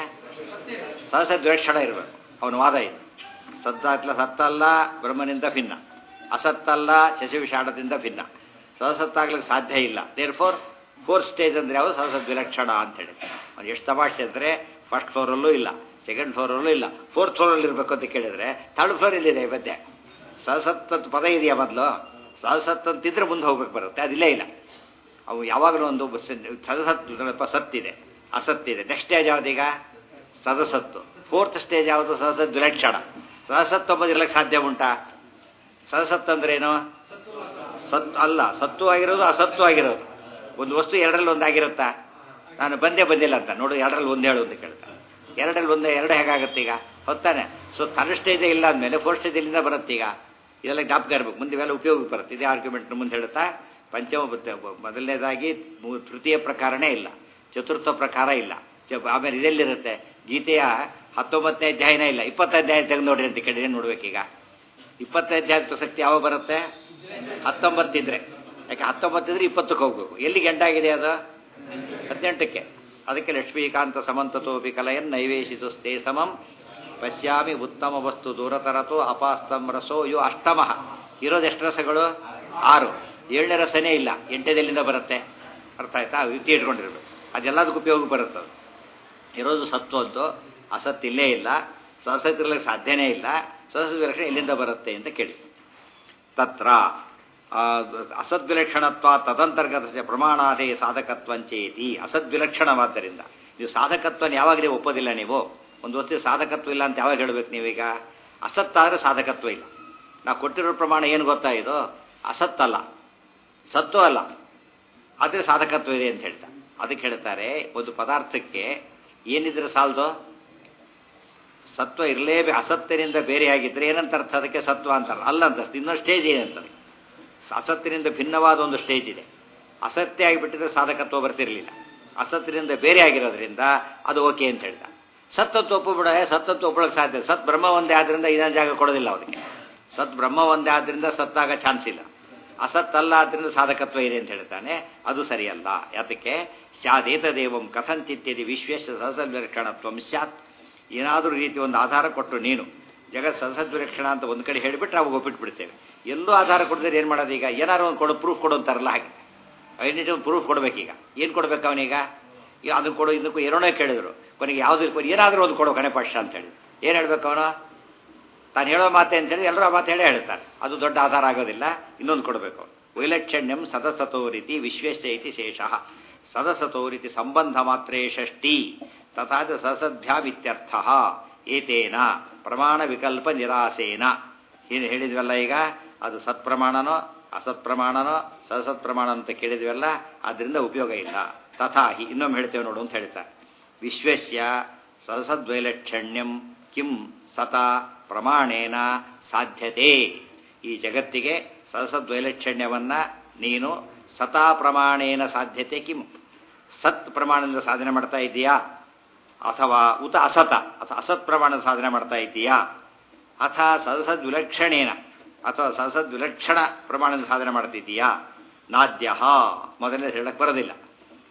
ಸಹಸದ್ ದ್ವೇಷಣ ಇರಬೇಕು ಅವನ ವಾದ ಇದು ಸದ್ದಾತ್ಲ ಸತ್ತಲ್ಲ ಬ್ರಹ್ಮನಿಂದ ಭಿನ್ನ ಅಸತ್ತಲ್ಲ ಶಶಿವಿಷಾಣದಿಂದ ಭಿನ್ನ ಸಹಸತ್ತಾಗ್ಲಿಕ್ಕೆ ಸಾಧ್ಯ ಇಲ್ಲ ದೇರ್ ಫೋರ್ ಫೋರ್ತ್ ಸ್ಟೇಜ್ ಅಂದರೆ ಯಾವುದು ಸಹಸದ್ ವಿಲಕ್ಷಣ ಅಂತ ಹೇಳಿ ಅವ್ನು ಎಷ್ಟು ತಮಾಷೆ ಅಂದರೆ ಫಸ್ಟ್ ಫ್ಲೋರಲ್ಲೂ ಇಲ್ಲ ಸೆಕೆಂಡ್ ಫ್ಲೋರಲ್ಲೂ ಇಲ್ಲ ಫೋರ್ತ್ ಫ್ಲೋರಲ್ಲಿ ಇರಬೇಕು ಅಂತ ಕೇಳಿದರೆ ಥರ್ಡ್ ಫ್ಲೋರ್ ಇಲ್ಲಿದೆ ಮಧ್ಯೆ ಸಹಸತ್ ಅಂತ ಪದ ಇದೆಯಾ ಮೊದಲು ಸಹಸತ್ ಅಂತಿದ್ರೆ ಮುಂದೆ ಹೋಗ್ಬೇಕು ಬರುತ್ತೆ ಅದಿಲ್ಲೇ ಇಲ್ಲ ಅವು ಯಾವಾಗಲೂ ಒಂದು ಸದಸತ್ ಸತ್ತಿದೆ ಅಸತ್ತಿದೆ ನೆಕ್ಸ್ಟ್ ಸ್ಟೇಜ್ ಯಾವುದೀಗ ಸದಸತ್ತು ಫೋರ್ತ್ ಸ್ಟೇಜ್ ಯಾವುದು ಸಹಸತ್ ವಿಲಕ್ಷಣ ಸಹಸತ್ ಅಂಬುದು ಇರ್ಲಿಕ್ಕೆ ಸಾಧ್ಯ ಉಂಟಾ ಸಹಸತ್ ಅಂದ್ರೇನು ಸತ್ ಅಲ್ಲ ಸತ್ತು ಆಗಿರೋದು ಅಸತ್ತು ಆಗಿರೋದು ಒಂದು ವಸ್ತು ಎರಡರಲ್ಲಿ ಒಂದಾಗಿರುತ್ತಾ ನಾನು ಬಂದೇ ಬಂದಿಲ್ಲ ಅಂತ ನೋಡು ಎರಡರಲ್ಲಿ ಒಂದು ಹೇಳು ಅಂತ ಕೇಳ್ತಾನೆ ಎರಡರಲ್ಲಿ ಒಂದು ಎರಡು ಹೇಗಾಗುತ್ತೆ ಈಗ ಹೊತ್ತಾನೆ ಸೊ ಥರ್ಡ್ ಸ್ಟೇಜೇ ಇಲ್ಲ ಅಂದಮೇಲೆ ಫೋರ್ತ್ ಸ್ಟೇಜ್ ಎಲ್ಲಿಂದ ಬರುತ್ತೆ ಈಗ ಇದೆಲ್ಲ ಜ್ಞಾಪಕ ಇರಬೇಕು ಮುಂದೆ ಇವೆಲ್ಲ ಉಪಯೋಗಕ್ಕೆ ಬರುತ್ತೆ ಇದೇ ಆರ್ಗ್ಯುಮೆಂಟ್ ಮುಂದೆ ಹೇಳುತ್ತಾ ಪಂಚಮ ಮೊದಲನೇದಾಗಿ ತೃತೀಯ ಪ್ರಕಾರನೇ ಇಲ್ಲ ಚತುರ್ಥ ಪ್ರಕಾರ ಇಲ್ಲ ಆಮೇಲೆ ಇದೆಲ್ಲಿರುತ್ತೆ ಗೀತೆಯ ಹತ್ತೊಂಬತ್ತನೇ ಅಧ್ಯಾಯನೇ ಇಲ್ಲ ಇಪ್ಪತ್ತನೇ ಅಧ್ಯಾಯ ತೆಗೆದು ನೋಡ್ರಿ ಅಂತ ಕೇಳಿದ್ರೆ ನೋಡ್ಬೇಕೀಗ ಇಪ್ಪತ್ತನೇ ಅಧ್ಯಾಯದ ಪ್ರಸಕ್ತಿ ಯಾವಾಗ ಬರುತ್ತೆ ಹತ್ತೊಂಬತ್ತಿದ್ರೆ ಯಾಕೆ ಹತ್ತೊಂಬತ್ತಿದ್ರೆ ಇಪ್ಪತ್ತಕ್ಕೆ ಹೋಗ್ಬೇಕು ಎಲ್ಲಿಗೆ ಎಂಟಾಗಿದೆ ಅದು ಹದಿನೆಂಟಕ್ಕೆ ಅದಕ್ಕೆ ಲಕ್ಷ್ಮೀಕಾಂತ ಸಮಂತತೋಪಿ ಕಲಯನ್ ನೈವೇಶಿತು ಸ್ಥೇ ಸಮಂ ಪಶ್ಯಾಮಿ ಉತ್ತಮ ವಸ್ತು ದೂರತರತೋ ಅಪಾಸ್ತಂ ರಸೋ ಇವು ಅಷ್ಟಮಃ ಇರೋದು ಎಷ್ಟು ರಸಗಳು ಆರು ಏಳನೇ ರಸನೇ ಇಲ್ಲ ಎಂಟನೇದಲ್ಲಿಂದ ಬರುತ್ತೆ ಅರ್ಥ ಆಯ್ತಾ ಯುಕ್ತಿ ಇಟ್ಕೊಂಡಿರ್ಬೇಕು ಅದೆಲ್ಲದಕ್ಕೂ ಉಪಯೋಗ ಬರುತ್ತೆ ಇರೋದು ಸತ್ತು ಅಂತೂ ಅಸತ್ ಇಲ್ಲೇ ಇಲ್ಲ ಸರಸ್ವತಿ ಇರಲಿಕ್ಕೆ ಸಾಧ್ಯನೇ ಇಲ್ಲ ಸರಸ್ವತಿ ವಿಲಕ್ಷಣ ಎಲ್ಲಿಂದ ಬರುತ್ತೆ ಅಂತ ಕೇಳಿ ತತ್ರ ಅಸದ್ವಿಲಕ್ಷಣತ್ವ ತದಂತರ್ಗತ ಪ್ರಮಾಣಾದೇ ಸಾಧಕತ್ವಂಚೇತಿ ಅಸದ್ವಿಲಕ್ಷಣವಾದ್ದರಿಂದ ನೀವು ಸಾಧಕತ್ವನ ಯಾವಾಗಲೇ ಒಪ್ಪೋದಿಲ್ಲ ನೀವು ಒಂದು ವಸ್ತು ಸಾಧಕತ್ವ ಇಲ್ಲ ಅಂತ ಯಾವಾಗ ಹೇಳಬೇಕು ನೀವೀಗ ಅಸತ್ತಾದರೆ ಸಾಧಕತ್ವ ಇಲ್ಲ ನಾವು ಕೊಟ್ಟಿರೋ ಪ್ರಮಾಣ ಏನು ಗೊತ್ತಾ ಇದು ಅಸತ್ತಲ್ಲ ಸತ್ವ ಅಲ್ಲ ಆದರೆ ಸಾಧಕತ್ವ ಇದೆ ಅಂತ ಹೇಳ್ತಾ ಅದಕ್ಕೆ ಹೇಳ್ತಾರೆ ಒಂದು ಪದಾರ್ಥಕ್ಕೆ ಏನಿದ್ರೆ ಸಾಲದು ಸತ್ವ ಇರಲೇಬೇಕು ಅಸತ್ತಿನಿಂದ ಬೇರೆಯಾಗಿದ್ದರೆ ಏನಂತ ಅರ್ಥ ಅದಕ್ಕೆ ಸತ್ವ ಅಂತಾರೆ ಅಲ್ಲ ಅಂತ ಇನ್ನೊಂದು ಸ್ಟೇಜ್ ಏನಂತಾರೆ ಅಸತ್ತಿನಿಂದ ಭಿನ್ನವಾದ ಒಂದು ಸ್ಟೇಜ್ ಇದೆ ಅಸತ್ಯ ಆಗಿಬಿಟ್ಟಿದ್ರೆ ಸಾಧಕತ್ವ ಬರ್ತಿರಲಿಲ್ಲ ಅಸತ್ತಿನಿಂದ ಬೇರೆ ಆಗಿರೋದ್ರಿಂದ ಅದು ಓಕೆ ಅಂತ ಹೇಳ್ದ ಸತ್ತತ್ವ ಒಪ್ಪಬಿಡ ಸತ್ತತ್ವ ಒಪ್ಪಳಕ್ಕೆ ಸಾಧ್ಯ ಸತ್ ಬ್ರಹ್ಮ ಒಂದೇ ಆದ್ರಿಂದ ಇನ್ನೊಂದು ಜಾಗ ಕೊಡೋದಿಲ್ಲ ಅವರಿಗೆ ಸತ್ ಬ್ರಹ್ಮ ಒಂದೇ ಆದ್ರಿಂದ ಸತ್ತಾಗ ಚಾನ್ಸ್ ಇಲ್ಲ ಅಸತ್ ಅಲ್ಲ ಆದ್ರಿಂದ ಸಾಧಕತ್ವ ಇದೆ ಅಂತ ಹೇಳ್ತಾನೆ ಅದು ಸರಿಯಲ್ಲ ಯಾತಕ್ಕೆ ಸ್ಯಾದೇತ ದೇವಂ ಕಥಂಚಿತ್ಯದಿ ವಿಶ್ವೇಶ ಸಹಸದ್ವಿರಕ್ಷಣತ್ವ ಸ್ಯಾತ್ ಏನಾದರೂ ರೀತಿ ಒಂದು ಆಧಾರ ಕೊಟ್ಟು ನೀನು ಜಗತ್ ಸಹಸದ್ವಿರಕ್ಷಣ ಅಂತ ಒಂದು ಕಡೆ ಹೇಳಿಬಿಟ್ರೆ ಅವಾಗ ಒಪ್ಪಿಟ್ಬಿಡ್ತೇವೆ ಎಲ್ಲೂ ಆಧಾರ ಕೊಡಿದ್ರೆ ಏನು ಮಾಡೋದು ಈಗ ಏನಾದ್ರು ಒಂದು ಕೊಡು ಪ್ರೂಫ್ ಕೊಡು ಅಂತಾರಲ್ಲ ಹಾಗೆ ಐಡೆಂಟಿ ಒಂದು ಪ್ರೂಫ್ ಕೊಡ್ಬೇಕೀಗ ಏನು ಕೊಡ್ಬೇಕು ಅವನೀಗ ಈಗ ಅದನ್ನು ಕೊಡು ಇದಕ್ಕೂ ಏನೋನೇ ಕೇಳಿದ್ರು ಕೊನೆಗೆ ಯಾವುದು ಏನಾದರೂ ಒಂದು ಕೊಡು ಕಣೆಪಕ್ಷ ಅಂತ ಹೇಳಿ ಏನು ಹೇಳ್ಬೇಕು ಅವನು ತಾನು ಹೇಳೋ ಮಾತೆ ಅಂತೇಳಿ ಎಲ್ಲರೂ ಆ ಮಾತು ಹೇಳೇ ಹೇಳ್ತಾರೆ ಅದು ದೊಡ್ಡ ಆಧಾರ ಆಗೋದಿಲ್ಲ ಇನ್ನೊಂದು ಕೊಡಬೇಕು ವೈಲಕ್ಷಣ್ಯಂ ಸದಸತೋ ರೀತಿ ವಿಶ್ವೇಶ ಇತಿ ಶೇಷ ಸದಸತೋ ರೀತಿ ಸಂಬಂಧ ಮಾತ್ರೇ ಷಷ್ಟಿ ತಥಾಚ ಸಸದ್ಭ್ಯಾಮಿತ್ಯರ್ಥ ಏತೇನ ಪ್ರಮಾಣ ವಿಕಲ್ಪ ನಿರಾಸೇನ ಏನು ಹೇಳಿದ್ವಲ್ಲ ಈಗ ಅದು ಸತ್ಪ್ರಮಾಣನೋ ಅಸತ್ ಪ್ರಮಾಣನೋ ಸಸತ್ ಪ್ರಮಾಣ ಅಂತ ಕೇಳಿದ್ವಲ್ಲ ಅದರಿಂದ ಉಪಯೋಗ ಇಲ್ಲ ತಥಾ ಹಿ ಇನ್ನೊಮ್ಮೆ ಹೇಳ್ತೇವೆ ನೋಡು ಅಂತ ಹೇಳ್ತಾರೆ ವಿಶ್ವಸ್ಯ ಸದಸದ್ವೈಲಕ್ಷಣ್ಯಂ ಕಿಂ ಸತ ಪ್ರಮಾಣೇನ ಸಾಧ್ಯತೆ ಈ ಜಗತ್ತಿಗೆ ಸದಸದ್ವೈಲಕ್ಷಣ್ಯವನ್ನ ನೀನು ಸತಾ ಪ್ರಮಾಣೇನ ಸಾಧ್ಯತೆ ಕಿಂ ಸತ್ ಪ್ರಮಾಣದಿಂದ ಸಾಧನೆ ಮಾಡ್ತಾ ಇದ್ದೀಯಾ ಅಥವಾ ಉತ ಅಸತ ಅಥವಾ ಅಸತ್ ಪ್ರಮಾಣದ ಸಾಧನೆ ಮಾಡ್ತಾ ಇದ್ದೀಯಾ ಅಥ ಸದಸದ್ ವಿಲಕ್ಷಣೇನ ಅಥವಾ ಸದಸದ್ ವಿಲಕ್ಷಣ ಪ್ರಮಾಣದ ಸಾಧನೆ ಮಾಡ್ತಿದ್ದೀಯಾ ನಾದ್ಯ ಮೊದಲನೇ ಹೇಳಕ್ಕೆ ಬರೋದಿಲ್ಲ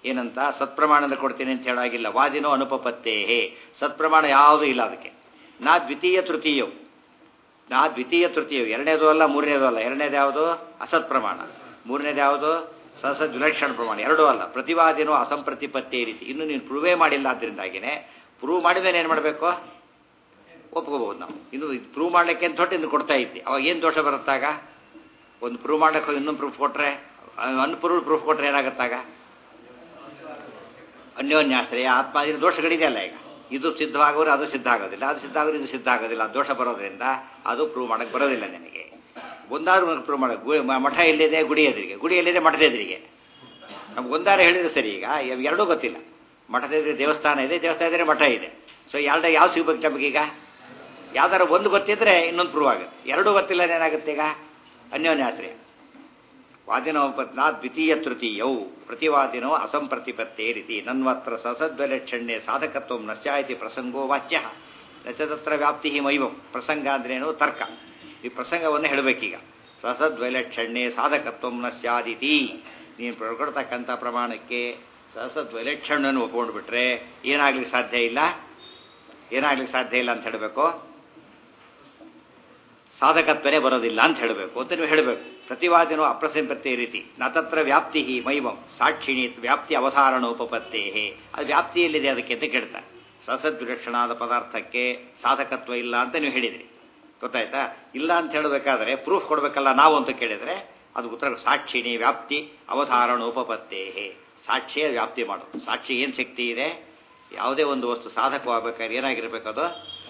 ಏನಂತ ಸತ್ಪ್ರಮಾಣದ ಕೊಡ್ತೀನಿ ಅಂತ ಹೇಳಾಗಿಲ್ಲ ವಾದಿನೋ ಅನುಪಪತ್ತೇಹೇ ಸತ್ಪ್ರಮಾಣ ಯಾವುದೂ ಇಲ್ಲ ಅದಕ್ಕೆ ನಾ ದ್ವಿತೀಯ ತೃತೀಯವು ನಾ ದ್ವಿತೀಯ ತೃತೀಯವು ಎರಡನೇದು ಅಲ್ಲ ಮೂರನೇದು ಅಲ್ಲ ಎರಡನೇದು ಯಾವುದು ಅಸತ್ ಪ್ರಮಾಣ ಮೂರನೇದು ಯಾವುದು ಸಸದ್ ವಿಲಕ್ಷಣ ಪ್ರಮಾಣ ಎರಡೂ ಅಲ್ಲ ಪ್ರತಿವಾದಿನೋ ಅಸಂಪ್ರತಿಪತ್ತಿ ರೀತಿ ಇನ್ನು ನೀನು ಪ್ರೂವೇ ಮಾಡಿಲ್ಲ ಆದ್ದರಿಂದಾಗಿನೇ ಪ್ರೂವ್ ಮಾಡಿದ್ರೆ ಏನು ಮಾಡಬೇಕು ಒಪ್ಕೋಬಹುದು ನಾವು ಇನ್ನು ಪ್ರೂವ್ ಮಾಡ್ಲಿಕ್ಕೆ ಅಂತ ಹೊಟ್ಟು ಇನ್ನು ಕೊಡ್ತಾ ಇದ್ದಿ ಅವಾಗ ಏನು ದೋಷ ಬರುತ್ತಾಗ ಒಂದು ಪ್ರೂವ್ ಮಾಡ್ಲಿಕ್ಕೆ ಇನ್ನೊಂದು ಪ್ರೂಫ್ ಕೊಟ್ರೆ ಅನ್ಪ್ರೂವ್ಡ್ ಪ್ರೂಫ್ ಕೊಟ್ರೆ ಏನಾಗುತ್ತಾಗ ಅನ್ಯೋನ್ಯಾಶ್ರಯ ಆತ್ಮ ಇದು ದೋಷಗಳಿದೆಯಲ್ಲ ಈಗ ಇದು ಸಿದ್ಧವಾಗೋರು ಅದು ಸಿದ್ಧ ಆಗೋದಿಲ್ಲ ಅದು ಸಿದ್ಧ ಆಗೋರು ಇದು ಸಿದ್ಧ ಆಗೋದಿಲ್ಲ ದೋಷ ಬರೋದ್ರಿಂದ ಅದು ಪ್ರೂವ್ ಮಾಡಕ್ಕೆ ಬರೋದಿಲ್ಲ ನನಗೆ ಒಂದಾದ್ರೂ ಪ್ರೂವ್ ಮಾಡಕ್ಕೆ ಗು- ಮ- ಮಠ ಎಲ್ಲಿದೆ ಗುಡಿ ಎದುರಿಗೆ ಗುಡಿ ಎಲ್ಲಿದೆ ಮಠದ ಎದುರಿಗೆ ನಮ್ಗೆ ಒಂದಾರು ಹೇಳಿದ್ರೆ ಸರಿ ಈಗ ಇವ್ ಎರಡೂ ಗೊತ್ತಿಲ್ಲ ಮಠದ ಎದುರಿಗೆ ದೇವಸ್ಥಾನ ಇದೆ ದೇವಸ್ಥಾನ ಎದುರಿಗೆ ಮಠ ಇದೆ ಸೊ ಎರಡ ಯಾವ ಸಿಗ್ಬೇಕು ನಮಗೀಗ ಯಾವ್ದಾರ ಒಂದು ಗೊತ್ತಿದ್ರೆ ಇನ್ನೊಂದು ಪ್ರೂವ್ ಆಗುತ್ತೆ ಎರಡೂ ಗೊತ್ತಿಲ್ಲ ಏನಾಗುತ್ತೆ ಈಗ ಅನ್ಯೋನ್ಯಾಶ್ರಯ ವಾದಿನೋಪತ್ನಾ ದ್ವಿತೀಯ ತೃತೀಯೌ ಪ್ರತಿವಾದಿನೋ ಅಸಂಪ್ರತಿಪತ್ತೇ ರೀತಿ ನನ್ವತ್ರ ಸಸದ್ವಲಕ್ಷಣ್ಯೆ ಸಾಧಕತ್ವ ನಶ್ಯಾಯಿತಿ ಪ್ರಸಂಗೋ ವಾಚ್ಯ ನಚತತ್ರ ವ್ಯಾಪ್ತಿ ಮೈವಂ ಪ್ರಸಂಗ ಅಂದ್ರೇನು ತರ್ಕ ಈ ಪ್ರಸಂಗವನ್ನು ಹೇಳಬೇಕೀಗ ಸಸದ್ವೈಲಕ್ಷಣ್ಯೆ ಸಾಧಕತ್ವ ನಶ್ಯಾದಿತಿ ನೀನು ಪ್ರಕೊಡ್ತಕ್ಕಂಥ ಪ್ರಮಾಣಕ್ಕೆ ಸಸದ್ವೈಲಕ್ಷಣ್ಯವನ್ನು ಒಪ್ಕೊಂಡು ಬಿಟ್ರೆ ಏನಾಗ್ಲಿಕ್ಕೆ ಸಾಧ್ಯ ಇಲ್ಲ ಏನಾಗ್ಲಿಕ್ಕೆ ಸಾಧ್ಯ ಇಲ್ಲ ಅಂತ ಹೇಳಬೇಕು ಸಾಧಕತ್ವನೇ ಬರೋದಿಲ್ಲ ಅಂತ ಹೇಳಬೇಕು ಅಂತ ನೀವು ಹೇಳಬೇಕು ಪ್ರತಿವಾದಿನೋ ಅಪ್ರಸಂಪತ್ತೆ ರೀತಿ ನತತ್ರ ವ್ಯಾಪ್ತಿ ಮೈವಂ ಸಾಕ್ಷಿಣಿ ವ್ಯಾಪ್ತಿ ಅವಧಾರಣೋಪಪತ್ತೇ ಅದು ವ್ಯಾಪ್ತಿಯಲ್ಲಿದೆ ಅದಕ್ಕೆ ಅಂತ ಕೇಳ್ತಾರೆ ಸಸದ್ವಿಲಕ್ಷಣಾದ ಪದಾರ್ಥಕ್ಕೆ ಸಾಧಕತ್ವ ಇಲ್ಲ ಅಂತ ನೀವು ಹೇಳಿದ್ರಿ ಗೊತ್ತಾಯ್ತಾ ಇಲ್ಲ ಅಂತ ಹೇಳಬೇಕಾದ್ರೆ ಪ್ರೂಫ್ ಕೊಡಬೇಕಲ್ಲ ನಾವು ಅಂತ ಕೇಳಿದ್ರೆ ಅದು ಉತ್ತರ ಸಾಕ್ಷಿಣಿ ವ್ಯಾಪ್ತಿ ಅವಧಾರಣೋಪಪತ್ತೇ ಸಾಕ್ಷಿಯ ವ್ಯಾಪ್ತಿ ಮಾಡೋದು ಸಾಕ್ಷಿ ಏನು ಶಕ್ತಿ ಇದೆ ಯಾವುದೇ ಒಂದು ವಸ್ತು ಸಾಧಕವಾಗಬೇಕಾದ್ರೆ ಏನಾಗಿರ್ಬೇಕದು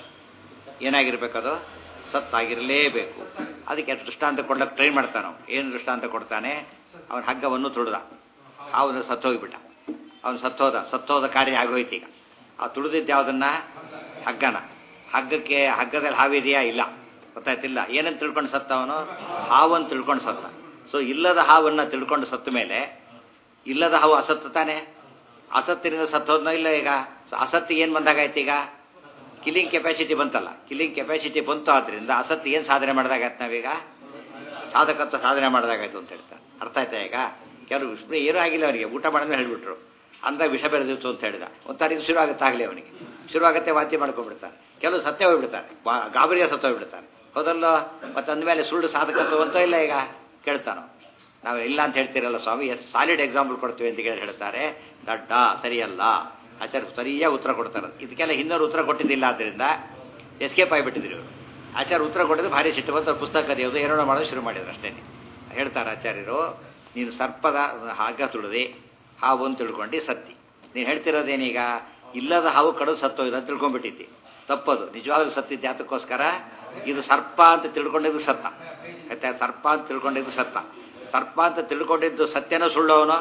ಏನಾಗಿರ್ಬೇಕದು ಸತ್ತಾಗಿರಲೇಬೇಕು ಅದಕ್ಕೆ ದೃಷ್ಟಾಂತ ಕೊಡ್ಲಕ್ಕೆ ಟ್ರೈ ಮಾಡ್ತಾನೆ ಅವನು ಏನು ದೃಷ್ಟಾಂತ ಕೊಡ್ತಾನೆ ಅವನ ಹಗ್ಗವನ್ನು ತುಳಿದ ಅವನು ಸತ್ತೋಗ್ಬಿಟ್ಟ ಅವನು ಸತ್ತೋದ ಸತ್ತೋದ ಕಾರ್ಯ ಆಗೋಯ್ತು ಈಗ ಆ ತುಳಿದಿದ್ದು ಯಾವುದನ್ನ ಹಗ್ಗನ ಹಗ್ಗಕ್ಕೆ ಹಗ್ಗದಲ್ಲಿ ಹಾವಿದೆಯಾ ಇಲ್ಲ ಗೊತ್ತಾಯ್ತಿಲ್ಲ ಏನಂತ ತಿಳ್ಕೊಂಡು ಸತ್ತ ಅವನು ಹಾವನ್ನು ತಿಳ್ಕೊಂಡು ಸತ್ತ ಸೊ ಇಲ್ಲದ ಹಾವನ್ನ ತಿಳ್ಕೊಂಡು ಸತ್ತ ಮೇಲೆ ಇಲ್ಲದ ಹಾವು ಅಸತ್ತು ತಾನೆ ಅಸತ್ತಿನಿಂದ ಸತ್ತೋದ್ನೋ ಇಲ್ಲ ಈಗ ಸೊ ಅಸತ್ತಿಗೆ ಏನು ಬಂದಾಗಾಯ್ತು ಈಗ ಕಿಲ್ಲಿಂಗ್ ಕೆಪಾಸಿಟಿ ಬಂತಲ್ಲ ಕಿಲ್ಲಿಂಗ್ ಕೆಪಾಸಿಟಿ ಬಂತು ಆದ್ರಿಂದ ಅಸತ್ತು ಏನು ಸಾಧನೆ ಮಾಡಿದಾಗಾಯ್ತು ನಾವೀಗ ಸಾಧಕತ್ವ ಸಾಧನೆ ಮಾಡಿದಾಗಾಯ್ತು ಅಂತ ಹೇಳ್ತಾರೆ ಅರ್ಥ ಆಯ್ತಾ ಈಗ ಕೆಲವು ವಿಷ್ಣು ಏನೂ ಆಗಿಲ್ಲ ಅವನಿಗೆ ಊಟ ಮಾಡಿದ್ಮೇಲೆ ಹೇಳ್ಬಿಟ್ರು ಅಂದಾಗ ವಿಷ ಬೆಳೆದಿತ್ತು ಅಂತ ಹೇಳಿದ ಒಂಥರ ಇದು ಶುರು ಆಗುತ್ತಾಗಲಿ ಅವನಿಗೆ ಶುರು ಆಗುತ್ತೆ ವಾದ್ಯ ಮಾಡ್ಕೊಂಡ್ಬಿಡ್ತಾನೆ ಕೆಲವು ಸತ್ಯ ಹೋಗ್ಬಿಡ್ತಾರೆ ಬಾ- ಗಾಬರಿಯ ಸತ್ತ ಹೋಗ್ಬಿಡ್ತಾನೆ ಹೌದಲ್ಲೋ ಮತ್ತೆ ಅಂದಮೇಲೆ ಸುಳ್ಳು ಸಾಧಕತ್ವ ಅಂತ ಇಲ್ಲ ಈಗ ಕೇಳ್ತಾನೋ ನಾವು ಇಲ್ಲ ಅಂತ ಹೇಳ್ತೀರಲ್ಲ ಸ್ವಾಮಿ ಎಷ್ಟು ಸಾಲಿಡ್ ಎಕ್ಸಾಂಪಲ್ ಕೊಡ್ತೀವಿ ಅಂತ ಕೇಳಿ ಹೇಳ್ತಾರೆ ದಡ್ಡ ಸರಿಯಲ್ಲ ಆಚಾರ್ಯ ಸರಿಯಾಗಿ ಉತ್ತರ ಕೊಡ್ತಾರೆ ಇದಕ್ಕೆಲ್ಲ ಹಿನ್ನೋರು ಉತ್ತರ ಕೊಟ್ಟಿದ್ದಿಲ್ಲ ಆದ್ದರಿಂದ ಎಸ್ಕೇಪ್ ಆಗಿಬಿಟ್ಟಿದ್ರು ಇವರು ಆಚಾರ್ಯ ಉತ್ತರ ಕೊಟ್ಟಿದ್ದು ಭಾರಿ ಸಿಟ್ಟು ಬಂತು ಅವ್ರು ಪುಸ್ತಕ ಕದಿಯೋದು ಏನೋ ಮಾಡೋದು ಶುರು ಮಾಡಿದ್ರು ಅಷ್ಟೇ ಹೇಳ್ತಾರೆ ಆಚಾರ್ಯರು ನೀನು ಸರ್ಪದ ಹಾಗ ತುಳಿದೆ ಹಾವು ಅಂತ ತಿಳ್ಕೊಂಡು ಸತ್ತಿ ನೀನು ಹೇಳ್ತಿರೋದೇನೀಗ ಇಲ್ಲದ ಹಾವು ಕಡು ಸತ್ತೋಯ್ದು ಅಂತ ತಿಳ್ಕೊಂಡ್ಬಿಟ್ಟಿದ್ದಿ ತಪ್ಪದು ನಿಜವಾಗ್ಲೂ ಸತ್ತಿದ್ದು ಯಾತಕ್ಕೋಸ್ಕರ ಇದು ಸರ್ಪ ಅಂತ ತಿಳ್ಕೊಂಡಿದ್ದು ಸತ್ತ ಆಯ್ತಾ ಸರ್ಪ ಅಂತ ತಿಳ್ಕೊಂಡಿದ್ದು ಸತ್ತ ಸರ್ಪ ಅಂತ ತಿಳ್ಕೊಂಡಿದ್ದು ಸತ್ಯನೋ ಸುಳ್ಳು ಅವನು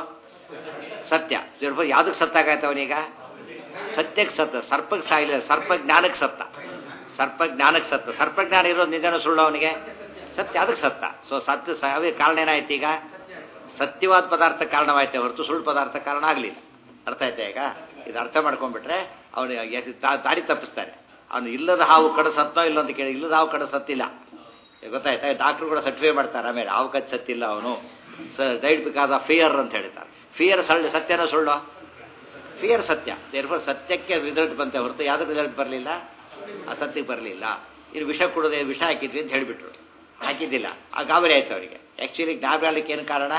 ಸತ್ಯ ಸ್ವಲ್ಪ ಯಾವ್ದಕ್ಕೆ ಸತ್ತಾಗಾಯ್ತು ಅವನೀಗ ಸತ್ಯಕ್ಕೆ ಸತ್ತ ಸರ್ಪಕ್ಕೆ ಸಾಯಿಲ್ಲ ಸರ್ಪ ಜ್ಞಾನಕ್ಕೆ ಸತ್ತ ಸರ್ಪ ಜ್ಞಾನಕ್ಕೆ ಸತ್ತ ಸರ್ಪ ಜ್ಞಾನ ಇರೋದು ನಿಜನ ಸುಳ್ಳು ಅವನಿಗೆ ಸತ್ಯ ಅದಕ್ಕೆ ಸತ್ತ ಸೊ ಸತ್ಯ ಸಾವೇ ಕಾರಣ ಏನಾಯ್ತು ಈಗ ಸತ್ಯವಾದ ಪದಾರ್ಥ ಕಾರಣವಾಯ್ತೆ ಹೊರತು ಸುಳ್ಳು ಪದಾರ್ಥ ಕಾರಣ ಆಗಲಿಲ್ಲ ಅರ್ಥ ಆಯ್ತಾ ಈಗ ಇದು ಅರ್ಥ ಮಾಡ್ಕೊಂಡ್ಬಿಟ್ರೆ ಅವನು ದಾರಿ ತಪ್ಪಿಸ್ತಾನೆ ಅವನು ಇಲ್ಲದ ಹಾವು ಕಡೆ ಸತ್ತೋ ಇಲ್ಲ ಅಂತ ಕೇಳಿ ಇಲ್ಲದ ಹಾವು ಕಡೆ ಸತ್ತಿಲ್ಲ ಗೊತ್ತಾಯ್ತಾ ಡಾಕ್ಟ್ರು ಕೂಡ ಸರ್ಟಿಫೈ ಮಾಡ್ತಾರೆ ಆಮೇಲೆ ಹಾವು ಕಚ್ಚ ಸತ್ತಿಲ್ಲ ಅವನು ಸ ಡೈಡ್ ಬಿಕಾಸ್ ಆಫ್ ಫಿಯರ್ ಅಂತ ಹೇಳ್ತಾರೆ ಫಿಯರ್ ಸಳ್ಳು ಸತ್ಯನೋ ಸುಳ್ಳು ಫಿಯರ್ ಸತ್ಯ ದೇರ್ಫೋರ್ ಸತ್ಯಕ್ಕೆ ರಿಸಲ್ಟ್ ಬಂತೆ ಹೊರತು ಯಾವ್ದು ರಿಸಲ್ಟ್ ಬರಲಿಲ್ಲ ಅಸತ್ಯಕ್ಕೆ ಬರಲಿಲ್ಲ ಇದು ವಿಷ ಕೊಡೋದೆ ವಿಷ ಹಾಕಿದ್ವಿ ಅಂತ ಹೇಳಿಬಿಟ್ರು ಹಾಕಿದ್ದಿಲ್ಲ ಆ ಗಾಬರಿ ಆಯ್ತು ಅವರಿಗೆ ಆ್ಯಕ್ಚುಲಿ ಗಾಬರಿ ಆಗ್ಲಿಕ್ಕೆ ಏನು ಕಾರಣ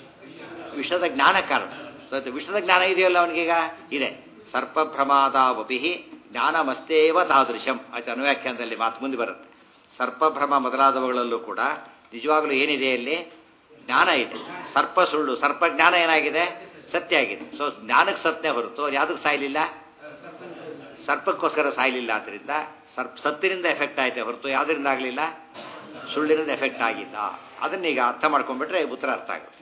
ವಿಷದ ಜ್ಞಾನ ಕಾರಣ ಸೊ ಅದು ವಿಷದ ಜ್ಞಾನ ಇದೆಯಲ್ಲ ಅವನಿಗೀಗ ಇದೆ ಸರ್ಪ ಭ್ರಮಾದಾವಪಿ ಜ್ಞಾನಮಸ್ತೇವ ತಾದೃಶಂ ಆಚೆ ಅನುವ್ಯಾಖ್ಯಾನದಲ್ಲಿ ಮಾತು ಮುಂದೆ ಬರುತ್ತೆ ಸರ್ಪಭ್ರಮ ಮೊದಲಾದವುಗಳಲ್ಲೂ ಕೂಡ ನಿಜವಾಗ್ಲೂ ಏನಿದೆ ಅಲ್ಲಿ ಜ್ಞಾನ ಇದೆ ಸರ್ಪ ಸುಳ್ಳು ಸರ್ಪ ಜ್ಞಾನ ಏನಾಗಿದೆ ಸತ್ಯ ಆಗಿದೆ ಸೊ ಜ್ಞಾನಕ್ಕೆ ಸತ್ಯ ಹೊರತು ಯಾವುದಕ್ಕೆ ಸಾಯಲಿಲ್ಲ ಸರ್ಪಕ್ಕೋಸ್ಕರ ಸಾಯಲಿಲ್ಲ ಆದ್ದರಿಂದ ಸರ್ಪ ಸತ್ತಿನಿಂದ ಎಫೆಕ್ಟ್ ಆಯ್ತೆ ಹೊರತು ಯಾವುದರಿಂದ ಆಗಲಿಲ್ಲ ಸುಳ್ಳಿನಿಂದ ಎಫೆಕ್ಟ್ ಆಗಿಲ್ಲ ಅದನ್ನೀಗ ಅರ್ಥ ಮಾಡ್ಕೊಂಡ್ಬಿಟ್ರೆ ಉತ್ತರ ಅರ್ಥ ಆಗುತ್ತೆ